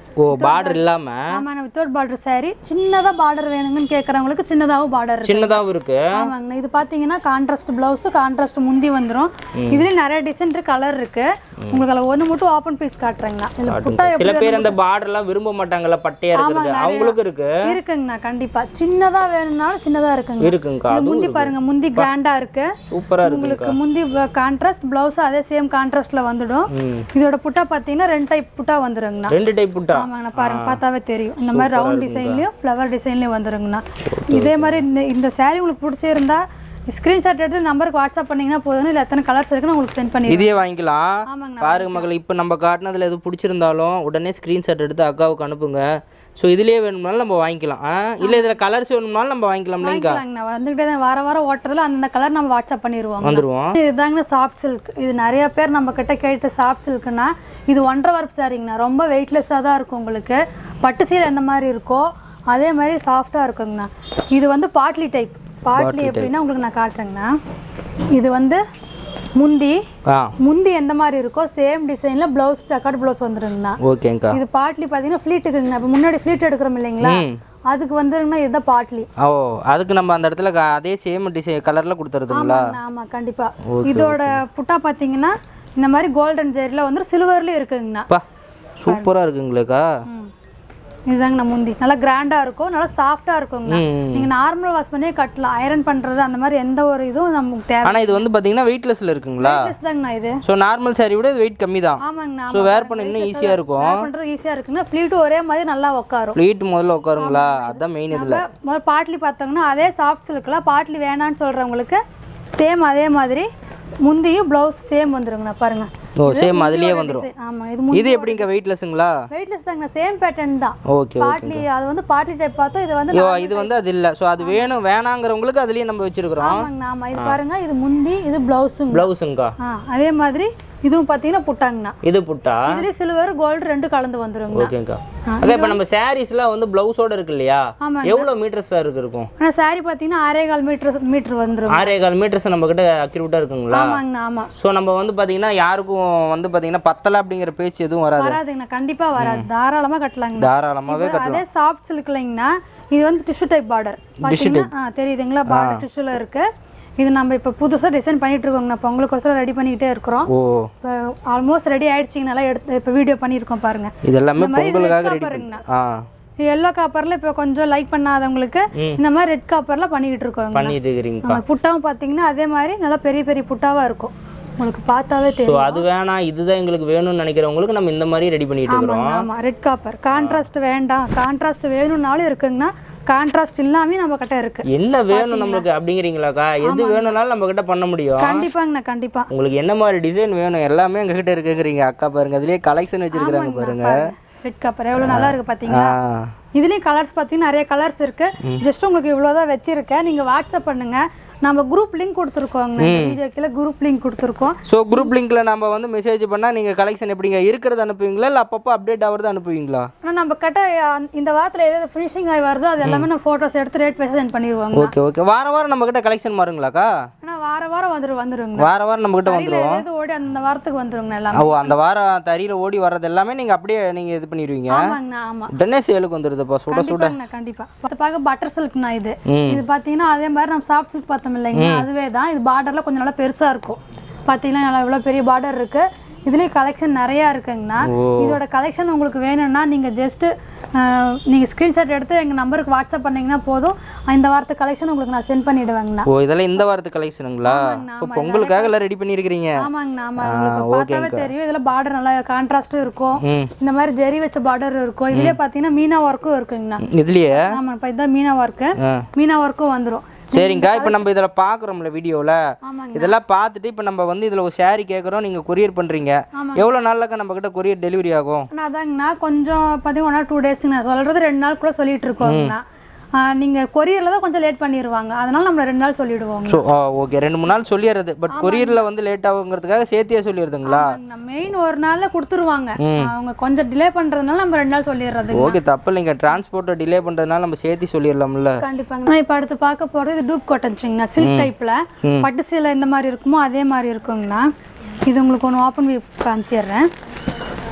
Speaker 3: ஓ பார்டர் இல்லாம
Speaker 1: ஆமாங்க வித்தவுட் பார்டர் saree சின்னதா பார்டர் வேணுங்கன்னு கேட்குறவங்களுக்கு சின்னதாகவும் பார்டர் இருக்கு
Speaker 3: சின்னதாகவும் இருக்கு
Speaker 1: ஆமாங்கண்ணா இது பார்த்தீங்கன்னா கான்ட்ராஸ்ட் பிளவுஸ் கான்ட்ராஸ்ட் முந்தி வந்துரும் இதுலயே நிறைய டிசைன் கலர் இருக்கு உங்களுக்கு அதில் ஒன்று மட்டும் ஓப்பன் பீஸ் காட்டுறேங்கண்ணா இதில் புட்டா
Speaker 3: சில பேர் அந்த பார்டர்லாம் விரும்ப மாட்டாங்கல்ல பட்டையா இருக்கிறது அவங்களுக்கும் இருக்கு
Speaker 1: இருக்குங்கண்ணா கண்டிப்பா சின்னதா வேணும்னாலும் சின்னதா இருக்குங்க
Speaker 3: இருக்குங்கக்கா
Speaker 1: இது முந்தி பாருங்க முந்தி கிராண்டா இருக்கு
Speaker 3: சூப்பரா இருக்கு
Speaker 1: உங்களுக்கு முந்தி கான்ட்ராஸ்ட் பிளவுஸ் அதே சேம் கான்ட்ராஸ்ட்ல வந்துடும்
Speaker 3: ம்.
Speaker 1: இதோட புட்டா பார்த்தீங்கன்னா ரெண்டு டைப் புட்டா வந்துருங்கண்ணா
Speaker 3: ரெண்டு டைப் புட்டா
Speaker 1: ஆமாங்கண்ணா பாருங்க பார்த்தாவே தெரியும் இந்த மாதிரி ரவுண்ட் டிசைன்லயும் ஃப்ளவர் டிசைன்லயும் வந்துருங்கண்ணா இதே மாதிரி இந்த இந்த saree உங்களுக்கு பிடிச்சிருந்தா ஸ்க்ரீன்ஷாட் எடுத்து நம்பருக்கு வாட்ஸ்அப் பண்ணீங்கன்னா போதும் இல்லை எத்தனை கலர்ஸ் இருக்குன்னு உங்களுக்கு சென்ட் பண்ணி
Speaker 3: இதையே வாங்கிக்கலாம்
Speaker 1: ஆமாங்கண்ணா
Speaker 3: பாருங்க மகள் இப்போ நம்ம காட்டினதுல எது பிடிச்சிருந்தாலும் உடனே ஸ்க்ரீன்ஷாட் எடுத்து அக்காவுக்கு அனுப்புங்க ஸோ இதுலயே வேணும்னாலும் நம்ம வாங்கிக்கலாம் ஆ இல்லை இதில் கலர்ஸ் வேணும்னாலும் நம்ம வாங்கிக்கலாம் இல்லைங்கக்கா
Speaker 1: வாங்கிக்கலாங்கண்ணா வந்துகிட்டே தான் வார வாரம் ஓட்டுறதுல அந்தந்த கலர் நம்ம வாட்ஸ்அப் பண்ணிடுவோம்
Speaker 3: வந்துருவோம்
Speaker 1: இதுதாங்க சாஃப்ட் சில்க் இது நிறைய பேர் நம்ம கிட்ட கேட்டு சாஃப்ட் சில்க்னா இது ஒன்றரை வரப்பு சாரிங்கண்ணா ரொம்ப வெயிட்லெஸ்ஸாக தான் இருக்கும் உங்களுக்கு பட்டு சீலை எந்த மாதிரி இருக்கோ அதே மாதிரி சாஃப்டாக இருக்குங்கண்ணா இது வந்து பாட்லி டைப் பாட்லி எப்படின்னா உங்களுக்கு நான் காட்டுறேங்கண்ணா இது வந்து முந்தி
Speaker 3: ஆ
Speaker 1: முந்தி எந்த மாதிரி இருக்கோ சேம் டிசைனில் ப்ளவுஸ் சக்கட் ப்ளவுஸ் வந்துருங்கண்ணா
Speaker 3: ஓகேங்கக்கா
Speaker 1: இது பாட்லி பார்த்தீங்கன்னா ஃப்ளீட்டுக்குங்கண்ணா இப்போ முன்னாடி ஃப்ளீட் எடுக்கிறோம் இல்லைங்களா
Speaker 3: ம்
Speaker 1: அதுக்கு வந்துருங்கண்ணா இதுதான் பாட்லி
Speaker 3: ஓ அதுக்கு நம்ம அந்த இடத்துல க- அதே சேம் டிசைன் கலரில் கொடுத்துருதுங்களா
Speaker 1: ஆமாங்கண்ணா ஆமாம் கண்டிப்பாக இதோட புட்டா பார்த்தீங்கன்னா இந்த மாதிரி கோல்டன் ஜெரியில் வந்து சில்வர்லேயும் இருக்குங்கண்ணா
Speaker 3: பா சூப்பராக இருக்குங்களேக்கா
Speaker 1: ம். இதுதாங்கண்ணா முந்தி நல்லா கிராண்டாக இருக்கும் நல்லா சாஃப்டாக இருக்குங்கண்ணா
Speaker 3: ம்
Speaker 1: நீங்கள் நார்மல் வாஷ் பண்ணியே கட்டலாம் அயரன் பண்ணுறது அந்த மாதிரி எந்த ஒரு இதுவும் நமக்கு தேவை
Speaker 3: ஆனால் இது வந்து பார்த்தீங்கன்னா வெயிட்லெஸ்ல இருக்குங்களா
Speaker 1: Plus தாங்கண்ணா இது
Speaker 3: ஸோ நார்மல் saree விட இது வெயிட் கம்மி தான்
Speaker 1: ஆமாங்கண்ணா
Speaker 3: ஸோ வேர் பண்ண இன்னும் ஈஸியாக இருக்கும்
Speaker 1: வேர் பண்ணுறது ஈஸியாக இருக்குங்க ஃப்ளீட்டும் ஒரே மாதிரி நல்லா உட்காரும்
Speaker 3: ஃப்ளீட் முதல்ல உட்காருங்களா அதுதான் மெயின் இதில்
Speaker 1: முதல்ல பாட்லி பார்த்தோங்கன்னா அதே சாஃப்ட் சில்கில் பாட்லி வேணான்னு சொல்கிறவங்களுக்கு சேம் அதே மாதிரி முந்தியும் ப்ளவுஸ் சேம் வந்துருங்கண்ணா பாருங்க
Speaker 3: ஓ சேம் அதுலேயே வந்துடும்
Speaker 1: ஆமாம் இது
Speaker 3: இது எப்படிங்க வெயிட்லெஸ்ஸுங்களா
Speaker 1: வெயிட்லெஸ் தாங்கண்ணா சேம் பேட்டர்ன் தான்
Speaker 3: ஓகே
Speaker 1: பாட்லி அது வந்து பாட்லி டைப் பார்த்தோம் இது வந்து
Speaker 3: ஓ இது வந்து அது இல்லை ஸோ அது வேணும் வேணாங்கிறவங்களுக்கு அதுலேயே நம்ம வச்சிருக்கிறோம்
Speaker 1: ஆமாங்கண்ணா ஆமாம் இது பாருங்க இது முந்தி இது ப்ளவுஸுங்க
Speaker 3: ப்ளவுஸுங்கக்கா
Speaker 1: ஆ அதே மாதிரி இதுவும் பார்த்தீங்கன்னா புட்டாங்கண்ணா
Speaker 3: இது புட்டா
Speaker 1: இதுலேயும் சில்வர் கோல்டு ரெண்டு கலந்து வந்துருங்கண்ணா
Speaker 3: ஓகேங்கக்கா அக்கா இப்போ நம்ம சாரீஸ்லாம் வந்து ப்ளவுஸோட இருக்கு இல்லையா
Speaker 1: ஆமாங்க.
Speaker 3: எவ்வளோ மீட்டர்ஸ் இருக்கு இருக்கும்
Speaker 1: ஆனால் saree பார்த்தீங்கன்னா ஆறே கால் மீட்டர் மீட்டர் வந்துரும்
Speaker 3: ஆறே கால் மீட்டர்ஸ் நம்ம கிட்ட அக்யூரேட்டாக இருக்குங்களா
Speaker 1: ஆமாங்கண்ணா ஆமாம்
Speaker 3: ஸோ நம்ம வந்து பார்த்தீங்கன்னா யாருக்கும் வந்து பார்த்தீங்கன்னா பத்தலை அப்படிங்கிற பேச்சு எதுவும் வராது
Speaker 1: வராதுங்கண்ணா கண்டிப்பாக வராது தாராளமாக கட்டலாங்கண்ணா
Speaker 3: தாராளமாகவே
Speaker 1: இப்போ அதே சாஃப்ட் சில்க் இல்லைங்கண்ணா இது வந்து டிஷ்யூ டைப் பார்டர் பார்த்தீங்கன்னா ஆ தெரியுதுங்களா பார்டர் டிஷ்யூல இருக்கு இது நம்ம இப்போ புதுசாக டிசைன் பண்ணிட்டு இருக்கோங்கண்ணா பொங்கலுக்கோசரம் ரெடி பண்ணிக்கிட்டே இருக்கிறோம்
Speaker 3: ஓ
Speaker 1: இப்போ ஆல்மோஸ்ட் ரெடி ஆயிடுச்சிங்கனால எடுத்து இப்போ வீடியோ பண்ணியிருக்கோம் பாருங்க
Speaker 3: இது எல்லாமே
Speaker 1: இந்த மாதிரி
Speaker 3: பொங்கலுக்காக
Speaker 1: red
Speaker 3: ரெடி
Speaker 1: copper
Speaker 3: பண்ணி
Speaker 1: ங்கண்ணா.
Speaker 3: ஆ
Speaker 1: எல்லோ காப்பரில் இப்போ கொஞ்சம் லைக் பண்ணாதவங்களுக்கு இந்த மாதிரி ரெட் காப்பரில் பண்ணிக்கிட்டு இருக்கோங்க
Speaker 3: பண்ணிட்டு இருக்கிறீங்கக்கா
Speaker 1: ஆமா, புட்டாவும் பார்த்தீங்கன்னா அதே மாதிரி நல்லா பெரிய பெரிய புட்டாவாக இருக்கும் உங்களுக்கு பார்த்தாவே
Speaker 3: ஸோ
Speaker 1: தெரியும்
Speaker 3: அது வேணாம் இதுதான் எங்களுக்கு வேணும்னு நினைக்கிறவங்களுக்கு நம்ம இந்த மாதிரி ரெடி பண்ணிட்டு இருக்கிறோம்
Speaker 1: ஆமாம் ரெட் காப்பர் கான்ட்ராஸ்ட் வேண்டாம் கான்ட்ராஸ்ட் வேணும்னாலும் இருக்குங்கன்னா கான்ட்ராஸ்ட் இல்லாமே நம்ம கிட்ட இருக்கு
Speaker 3: என்ன வேணும் நம்மளுக்கு அப்படிங்கிறீங்களாக்கா எது வேணும்னாலும் நம்ம கிட்ட பண்ண முடியும்
Speaker 1: கண்டிப்பாங்கண்ணா கண்டிப்பா
Speaker 3: உங்களுக்கு என்ன மாதிரி டிசைன் வேணும் எல்லாமே எங்ககிட்ட இருக்குங்கிறீங்க அக்கா பாருங்க அதுலயே கலெக்ஷன் வச்சிருக்காங்க பாருங்க
Speaker 1: ரெட் காப்பர் எவ்வளோ நல்லா இருக்கு பார்த்தீங்களா
Speaker 3: ஆ
Speaker 1: இதுலேயும் கலர்ஸ் பார்த்தீங்கன்னா நிறைய கலர்ஸ் இருக்கு ஜஸ்ட் உங்களுக்கு இவ்வளோதான் வச்சிருக்கேன் நீங்கள் வாட்ஸ்அப் பண்ணுங்க நம்ம குரூப் லிங்க் கொடுத்துருக்கோங்க வீடியோ கீழே குரூப் லிங்க் கொடுத்துருக்கோம்
Speaker 3: ஸோ குரூப் லிங்க்ல நம்ம வந்து மெசேஜ் பண்ணா நீங்க கலெக்ஷன் எப்படிங்க இருக்கிறது அனுப்புவீங்களா இல்லை அப்பப்போ அப்டேட் ஆகிறது அனுப்புவீங்களா
Speaker 1: ஆனால் நம்ம கிட்ட அஹ், இந்த வாரத்தில் எதாவது ஃபினிஷிங் ஆகி வருதோ அது எல்லாமே நான் ஃபோட்டோஸ் எடுத்து ரேட் பேச சென்ட் பண்ணிடுவாங்க
Speaker 3: ஓகே ஓகே வார வாரம் நம்ம கிட்ட கலெக்ஷன் மாறுங்களாக்கா
Speaker 1: ஆனால் வார வாரம் வந்துரு வந்துருங்க
Speaker 3: வார வாரம் நம்ம கிட்ட வந்துரும்
Speaker 1: எதாவது ஓடி அந்த வாரத்துக்கு வந்துருங்க எல்லாமே
Speaker 3: ஓ அந்த வாரம் தறியில ஓடி வர்றது எல்லாமே நீங்க அப்படியே நீங்க இது பண்ணிடுவீங்க
Speaker 1: ஆமாங்கண்ணா ஆமாம்
Speaker 3: உடனே சேலுக்கு வந்துருதுப்பா சுட சுட
Speaker 1: கண்டிப்பாங்கண்ணா கண்டிப்பா பார்த்து பார்க்க பட்டர் சில்க்னா இது
Speaker 3: ம்.
Speaker 1: இது பார்த்தீங்கன்னா அதே மாதிரி நம்ம சாஃப்ட் சில்க் பார்த்தோம் இல்லைங்களா அதுவே தான் இது பார்டர்ல கொஞ்சம் நல்லா பெருசா இருக்கும் பார்த்தீங்கன்னா நல்லா இவ்வளோ பெரிய பார்டர் இருக்கு இதுலேயும் கலெக்ஷன் நிறையா இருக்குங்கண்ணா இதோட கலெக்ஷன் உங்களுக்கு வேணும்னா நீங்கள் ஜஸ்ட்டு நீங்கள் ஸ்க்ரீன்ஷாட் எடுத்து எங்கள் நம்பருக்கு வாட்ஸ்அப் பண்ணீங்கன்னா போதும் இந்த வாரத்து கலெக்ஷன் உங்களுக்கு நான் சென்ட் பண்ணிடுவேங்கண்ணா
Speaker 3: ஓ இதெல்லாம் இந்த வாரத்து கலெக்ஷனுங்களா இப்போ பொங்கலுக்காக எல்லாம் ரெடி பண்ணியிருக்கிறீங்க
Speaker 1: ஆமாங்கண்ணா ஆமாம் உங்களுக்கு பார்த்தாவே தெரியும் இதில் பார்டர் நல்லா கான்ட்ராஸ்ட்டும் இருக்கும்
Speaker 3: ம்
Speaker 1: இந்த மாதிரி ஜெரி வச்ச பார்டர் இருக்கும் இதுலேயே பார்த்தீங்கன்னா மீனா ஒர்க்கும் இருக்குங்கண்ணா
Speaker 3: இதுலயே
Speaker 1: ஆமாம் இப்போ இதுதான் மீனா ஒர்க்கு
Speaker 3: ஆ
Speaker 1: மீனா ஒர்க்கும் வந்துடும்
Speaker 3: சரிங்கக்கா இப்போ நம்ம இதில் பார்க்குறோம்ல வீடியோவில்
Speaker 1: ஆமாங்க
Speaker 3: இதெல்லாம் பார்த்துட்டு இப்போ நம்ம வந்து இதில் ஒரு ஷேரி கேட்குறோம் நீங்கள் கொரியர் பண்ணுறீங்க எவ்வளோ நாள்லக்கா நம்ம கிட்ட கொரியர் டெலிவரி ஆகும்
Speaker 1: ஆனால் அதாங்கண்ணா கொஞ்சம் பார்த்தீங்கன்னா ஒன் ஆர் டூ டேஸுங்க நான் சொல்கிறது ரெண்டு நாள் கூட சொல்லிட்டு இருக்கோங்கண்ணா நீங்கள் கொரியரில் தான் கொஞ்சம் லேட் பண்ணிடுவாங்க அதனால நம்ம ரெண்டு நாள் சொல்லிடுவோங்க
Speaker 3: ஸோ ஓகே ரெண்டு மூணு நாள் சொல்லிடுறது பட் கொரியரில் வந்து லேட் ஆகுங்கிறதுக்காக சேர்த்தியே சொல்லிடுதுங்களா
Speaker 1: மெயின் ஒரு நாளில் கொடுத்துருவாங்க அவங்க கொஞ்சம் டிலே பண்ணுறதுனால நம்ம ரெண்டு நாள் சொல்லிடுறது
Speaker 3: ஓகே தப்பு இல்லைங்க டிரான்ஸ்போர்ட்டை டிலே பண்ணுறதுனால நம்ம சேர்த்து சொல்லிடலாம்ல
Speaker 1: கண்டிப்பாங்க நான் இப்போ அடுத்து பார்க்க போகிறது இது டூப் காட்டன்ஸுங்கண்ணா சில்க் டைப்பில் பட்டு சீலை எந்த மாதிரி இருக்குமோ அதே மாதிரி இருக்குங்கண்ணா இது உங்களுக்கு ஒன்று ஓப்பன் வியூ காமிச்சிடுறேன்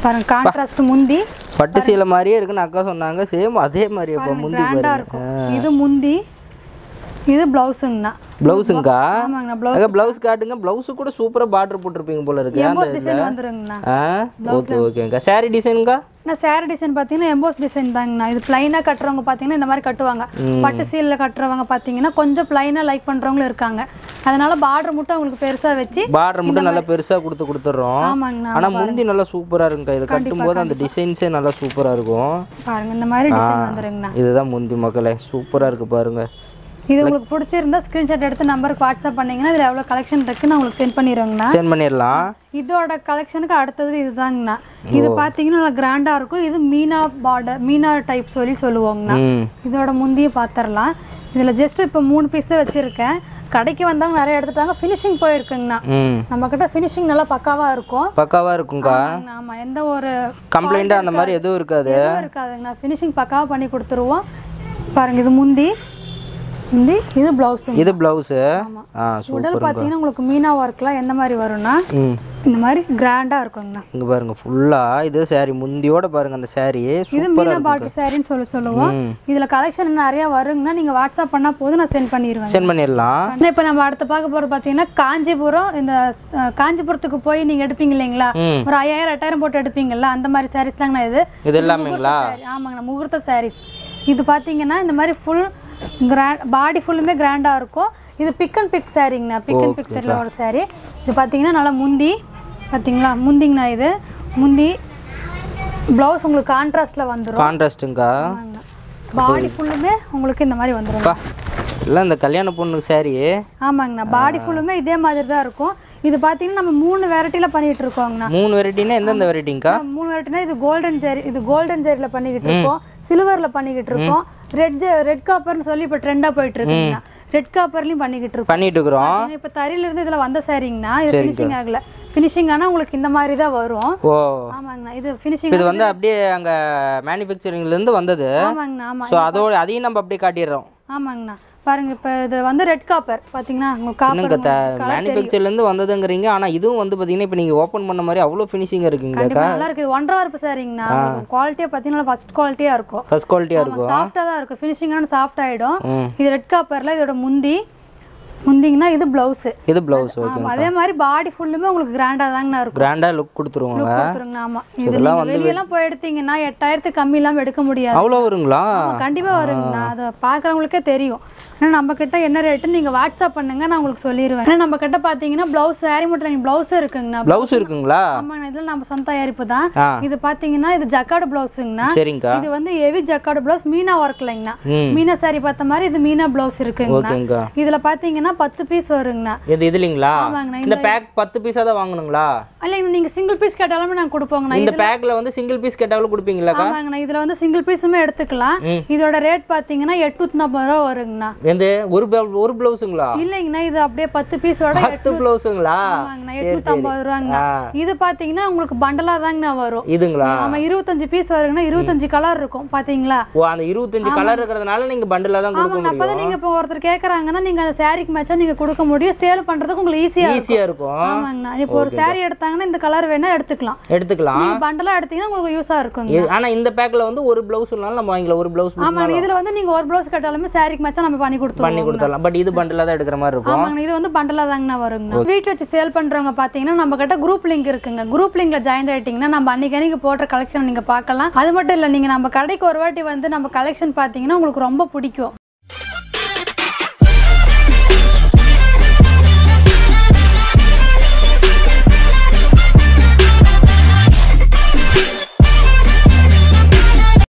Speaker 1: பாருங்க கான்ட்ராஸ்ட் முந்தி
Speaker 3: பட்டு சீலை மாதிரியே இருக்குன்னு அக்கா சொன்னாங்க சேம் அதே மாதிரி அப்போ முந்தி
Speaker 1: கிராண்டா
Speaker 3: பாருங்க
Speaker 1: இருக்கும் இது முந்தி இது பிளவுஸுங்கண்ணா
Speaker 3: ப்ளவுஸுங்கக்கா
Speaker 1: ஆமாங்கண்ணா பிளவுஸ்
Speaker 3: அக்கா ப்ளவுஸ் காட்டுங்க ப்ளவுஸு கூட சூப்பராக பார்டர் போட்டிருப்பீங்க போல இருக்கு அந்த
Speaker 1: எம்போஸ் டிசைன் வந்துருங்கண்ணா
Speaker 3: ஆ ஓகே ஓகேங்கக்கா சாரி டிசைனுங்கா
Speaker 1: நான் சேரீ டிசைன் பார்த்தீங்கன்னா எம்போஸ் டிசைன் தாங்கண்ணா இது பிளைனாக கட்டுறவங்க பார்த்தீங்கன்னா இந்த மாதிரி கட்டுவாங்க பட்டு சீலில் கட்டுறவங்க பார்த்தீங்கன்னா கொஞ்சம் பிளைனாக லைக் பண்ணுறவங்களும் இருக்காங்க அதனால பார்டர் மட்டும் அவங்களுக்கு பெருசாக வச்சு
Speaker 3: பார்டர் மட்டும் நல்லா பெருசாக கொடுத்து கொடுத்துட்றோம்
Speaker 1: ஆமாங்கண்ணா
Speaker 3: ஆனால் முந்தி நல்லா சூப்பராக இருக்குங்கக்கா இது கட்டும்போது அந்த டிசைன்ஸே நல்லா சூப்பராக இருக்கும்
Speaker 1: பாருங்க இந்த மாதிரி டிசைன் வந்துருங்கண்ணா
Speaker 3: இதுதான் முந்தி மக்களே சூப்பராக இருக்கு பாருங்க
Speaker 1: இது உங்களுக்கு பிடிச்சிருந்தா ஸ்க்ரீன்ஷாட் எடுத்து நம்பருக்கு வாட்ஸ்அப் பண்ணீங்கன்னா இதில் எவ்வளோ கலெக்ஷன் இருக்குன்னு நான் உங்களுக்கு சென்ட் பண்ணிடுவேங்கண்ணா
Speaker 3: சென்ட் பண்ணிடலாம்
Speaker 1: இதோட கலெக்ஷனுக்கு அடுத்தது இதுதாங்கண்ணா இது பார்த்தீங்கன்னா நல்லா கிராண்டாக இருக்கும் இது மீனா பார்டர் மீனா டைப் சொல்லி சொல்லுவாங்கண்ணா
Speaker 3: ம்
Speaker 1: இதோட முந்திய பார்த்துடலாம் இதில் ஜஸ்ட் இப்போ மூணு பீஸ் தான் வச்சுருக்கேன் கடைக்கு வந்தவங்க நிறைய எடுத்துட்டாங்க ஃபினிஷிங் போயிருக்குங்கண்ணா
Speaker 3: ம்
Speaker 1: நம்மக்கிட்ட ஃபினிஷிங் நல்லா பக்காவாக இருக்கும்
Speaker 3: பக்காவாக இருக்குங்கக்கா
Speaker 1: ஆமாம் எந்த ஒரு
Speaker 3: கம்ப்ளைண்ட்டு அந்த மாதிரி எதுவும் இருக்காது
Speaker 1: இதுவும் இருக்காதுங்கண்ணா ஃபினிஷிங் பக்காவாக பண்ணி கொடுத்துருவோம் பாருங்க இது முந்தி முந்தி இது ப்ளவுஸுங்க
Speaker 3: இது ப்ளவுஸு ஆ சூப்பர்
Speaker 1: உடல் பார்த்தீங்கன்னா உங்களுக்கு மீனா ஒர்க்லாம் எந்த மாதிரி வரும்னா
Speaker 3: ம்
Speaker 1: இந்த மாதிரி கிராண்டாக இருக்குங்கண்ணா
Speaker 3: இங்கே பாருங்க ஃபுல்லாக இது saree முந்தியோட பாருங்க அந்த saree
Speaker 1: இது
Speaker 3: சூப்பராக
Speaker 1: மீனா பாட்டு சாரின்னு சொல்லி சொல்லுவோம்
Speaker 3: ம்.
Speaker 1: இதில் கலெக்ஷன் நிறைய வருங்கண்ணா நீங்கள் வாட்ஸ்அப் பண்ணால் போதும் நான் சென்ட் பண்ணிடுவேன்
Speaker 3: சென்ட் பண்ணிடலாம்
Speaker 1: இப்போ நம்ம அடுத்து பார்க்க போகிறது பார்த்தீங்கன்னா காஞ்சிபுரம் இந்த அஹ், காஞ்சிபுரத்துக்கு போய் நீங்கள் எடுப்பீங்க இல்லைங்களா
Speaker 3: ம்
Speaker 1: ஒரு ஐயாயிரம் எட்டாயிரம் போட்டு எடுப்பீங்கல்ல அந்த மாதிரி சாரீஸ் தாங்கண்ணா இது
Speaker 3: இது எல்லாமேங்களா
Speaker 1: saree. ஆமாங்கண்ணா முகூர்த்த சாரீஸ் இது பார்த்தீங்கன்னா இந்த மாதிரி ஃபுல் கிராண்ட் பாடி ஃபுல்லுமே கிராண்டாக இருக்கும் இது பிக் அண்ட் பிக் சாரீங்கண்ணா பிக் அண்ட் பிக் தெரியல ஒரு saree இது பார்த்தீங்கன்னா நல்லா முந்தி பார்த்தீங்களா முந்திங்கண்ணா இது முந்தி ப்ளவுஸ் உங்களுக்கு கான்ட்ராஸ்டில் வந்துடும்
Speaker 3: கான்ட்ராஸ்ட்டுங்கக்கா
Speaker 1: பாடி ஃபுல்லுமே உங்களுக்கு இந்த மாதிரி வந்துடும்
Speaker 3: பா எல்லாம் இந்த கல்யாண பொண்ணுக்கு saree
Speaker 1: ஆமாங்கண்ணா பாடி ஃபுல்லுமே இதே மாதிரி தான் இருக்கும் இது பார்த்தீங்கன்னா நம்ம மூணு வெரைட்டியில் பண்ணிகிட்டு இருக்கோங்கண்ணா
Speaker 3: மூணு வெரைட்டினா எந்தெந்த வெரைட்டிங்கக்கா
Speaker 1: மூணு வெரைட்டினா இது கோல்டன் ஜெரி இது கோல்டன் ஜெரியில் பண்ணிக்கிட்டு இருக்கோம் சில்வரில் பண்ணிக்கிட்டு இருக்கோம் ரெட் ரெட் காப்பர்னு சொல்லி இப்போ ட்ரெண்டாக போயிட்டு இருக்குங்கண்ணா ரெட் காப்பர்லையும் பண்ணிக்கிட்டு இருக்கோம்
Speaker 3: பண்ணிட்டு இருக்கிறோம்
Speaker 1: இப்போ தறியில இருந்து இதில் வந்த சாரிங்கண்ணா இது ஃபினிஷிங் ஆகல ஃபினிஷிங் ஆனால் உங்களுக்கு இந்த மாதிரி தான் வரும்
Speaker 3: ஓ
Speaker 1: ஆமாங்கண்ணா இது ஃபினிஷிங்
Speaker 3: இது வந்து அப்படியே அங்கே மேனுஃபேக்சரிங்லேருந்து வந்தது
Speaker 1: ஆமாங்கண்ணா ஆமாம்
Speaker 3: ஸோ அதோட அதையும் நம்ம அப்படியே காட்டிடுறோம்
Speaker 1: ஆமாங்கண்ணா பாருங்க இப்போ இது வந்து ரெட் காப்பர் பார்த்தீங்களா உங்களுக்கு
Speaker 3: இன்னும்
Speaker 1: காப்பர்
Speaker 3: மேனுஃபேக்சர்லேருந்து வந்ததுங்கிறீங்க ஆனால் இதுவும் வந்து பார்த்தீங்கன்னா இப்போ நீங்கள் ஓப்பன் பண்ண மாதிரி அவ்வளோ ஃபினிஷிங் இருக்குங்கக்கா
Speaker 1: கண்டிப்பா நல்லா இருக்கு இது ஒன்றரை வரப்பு சாரிங்கண்ணா குவாலிட்டியாக பார்த்தீங்கன்னா ஃபர்ஸ்ட் குவாலிட்டியாக இருக்கும்
Speaker 3: ஃபர்ஸ்ட் குவாலிட்டியாக இருக்கும்
Speaker 1: சாஃப்டாக தான் இருக்கும் ஃபினிஷிங்கான சாஃப்ட் ஆகிடும்
Speaker 3: ம்
Speaker 1: இது ரெட் காப்பரில் இதோட முந்தி முந்திங்கன்னா இது ப்ளவுஸு
Speaker 3: இது ப்ளவுஸ் ஓகே
Speaker 1: அதே மாதிரி பாடி ஃபுல்லுமே உங்களுக்கு கிராண்டாக தாங்கண்ணா இருக்கும்
Speaker 3: கிராண்டாக லுக் கொடுத்துருவாங்க
Speaker 1: கொடுத்துருங்கண்ணா ஆமாம் இது நீங்கள் வெளியெல்லாம் போய் எடுத்தீங்கன்னா எட்டாயிரத்துக்கு கம்மி இல்லாமல் எடுக்க முடியாது
Speaker 3: அவ்வளோ வருங்களா
Speaker 1: ஆமா, கண்டிப்பா வருங்கண்ணா அதை பார்க்குறவங்களுக்கே தெரியும் ஆனால் நம்ம கிட்ட என்ன ரேட்டுன்னு நீங்கள் வாட்ஸ்அப் பண்ணுங்க நான் உங்களுக்கு சொல்லிடுவேன் ஏன்னா நம்ம கிட்ட பார்த்தீங்கன்னா ப்ளவுஸ் சாரி மட்டும் நீங்கள் ப்ளவுஸ் இருக்குங்கண்ணா
Speaker 3: ப்ளவுஸ் இருக்குங்களா
Speaker 1: ஆமாங்கண்ணா இதில் நம்ம சொந்த தயாரிப்பு தான்
Speaker 3: ஆ
Speaker 1: இது பார்த்தீங்கன்னா இது ஜக்காடு ப்ளவுஸுங்கண்ணா
Speaker 3: சரிங்கக்கா
Speaker 1: இது வந்து ஹெவி ஜக்காடு ப்ளவுஸ் மீனா ஒர்க்லைங்கண்ணா
Speaker 3: ம்
Speaker 1: மீனா சாரி பார்த்த மாதிரி இது மீனா ப்ளவுஸ் இருக்குங்கண்ணா
Speaker 3: ஓகேங்கக்கா
Speaker 1: இதுல பாத்தீங்கன்னா பத்து பீஸ் வருங்கண்ணா
Speaker 3: இது இது இல்லைங்களா
Speaker 1: ஆமாங்கண்ணா
Speaker 3: இந்த பேக் பத்து பீஸாக தான் வாங்கணுங்களா
Speaker 1: இல்லைங்க நீங்க சிங்கிள் பீஸ் கேட்டாலுமே நாங்க கொடுப்போங்கண்ணா
Speaker 3: இந்த பேக்கில் வந்து சிங்கிள் பீஸ் கேட்டாலும் கொடுப்பீங்களாக்கா
Speaker 1: ஆமாங்கண்ணா இதுல வந்து சிங்கிள் பீஸுமே எடுத்துக்கலாம்
Speaker 3: ம்.
Speaker 1: இதோட ரேட் பாத்தீங்கன்னா எட்நூத்தி நாற்பது ரூபா வருங்கண்ணா
Speaker 3: எந்த ஒரு bl- ஒரு ப்ளவுஸுங்களா
Speaker 1: இல்லைங்கண்ணா இது அப்படியே பத்து பீஸோட
Speaker 3: பத்து ப்ளவுஸுங்களா
Speaker 1: ஆமாங்கண்ணா எட்நூத்தி ஐம்பது ரூபாங்கண்ணா
Speaker 3: ஆ
Speaker 1: இது பாத்தீங்கன்னா உங்களுக்கு பண்டலா தாங்கண்ணா வரும்
Speaker 3: இதுங்களா
Speaker 1: ஆமா இருபத்தஞ்சு பீஸ் வருங்கண்ணா இருபத்தஞ்சு கலர் இருக்கும் பாத்தீங்களா
Speaker 3: ஓ அந்த இருபத்தஞ்சு கலர் இருக்கிறதுனால நீங்க பண்டிலாக தான் கொடுக்க
Speaker 1: ஆமாங்கண்ணா அப்பதான் நீங்க இப்போ ஒருத்தர் கேக்குறாங்கன்னா நீங்க அந்த சாரிக்கு மேட்சா நீங்க கொடுக்க முடியும் சேல் பண்றதுக்கு உங்களுக்கு ஈஸியா
Speaker 3: முடியும்
Speaker 1: இருக்கும்
Speaker 3: ஈஸியாக இருக்கும்
Speaker 1: ஆமாங்கண்ணா இப்போ ஒரு saree எடுத்தாங்கன்னா இந்த கலர் வேணா எடுத்துக்கலாம்
Speaker 3: எடுத்துக்கலாம்
Speaker 1: நீங்க பண்டலா எடுத்தீங்கன்னா உங்களுக்கு யூஸா இருக்குங்க
Speaker 3: இது- ஆனா இந்த பேக்ல வந்து ஒரு பிளவுஸ்னாலும் நம்ம வாங்கிக்கலாம் ஒரு பிளவுஸ்
Speaker 1: ஆமாங்க இதுல வந்து நீங்க ஒரு ப்ளவுஸ் கட்டாலுமே சாரிக்கு மேட்சா நம்ம பண்ணி
Speaker 3: பண்ணி
Speaker 1: கொடுத்துருவோம்
Speaker 3: கொடுத்துடலாம் பட் இது பண்டிலாக தான் எடுக்கிற மாதிரி இருக்கும்
Speaker 1: ஆமாங்க இது வந்து பண்டலா தாங்கண்ணா வருங்கண்ணா வீட்ல வச்சு சேல் பண்றவங்க பாத்தீங்கன்னா நம்ம கிட்ட குரூப் லிங்க் இருக்குங்க குரூப் லிங்க்ல ஜாயின் ஆயிட்டீங்கன்னா நம்ம அன்னைக்கு அன்னைக்கு போடுற கலெக்ஷன் நீங்க பார்க்கலாம் அது மட்டும் இல்ல நீங்க நம்ம கடைக்கு ஒரு வாட்டி வந்து நம்ம கலெக்ஷன் பாத்தீங்கன்னா உங்களுக்கு ரொம்ப பிடிக்கும்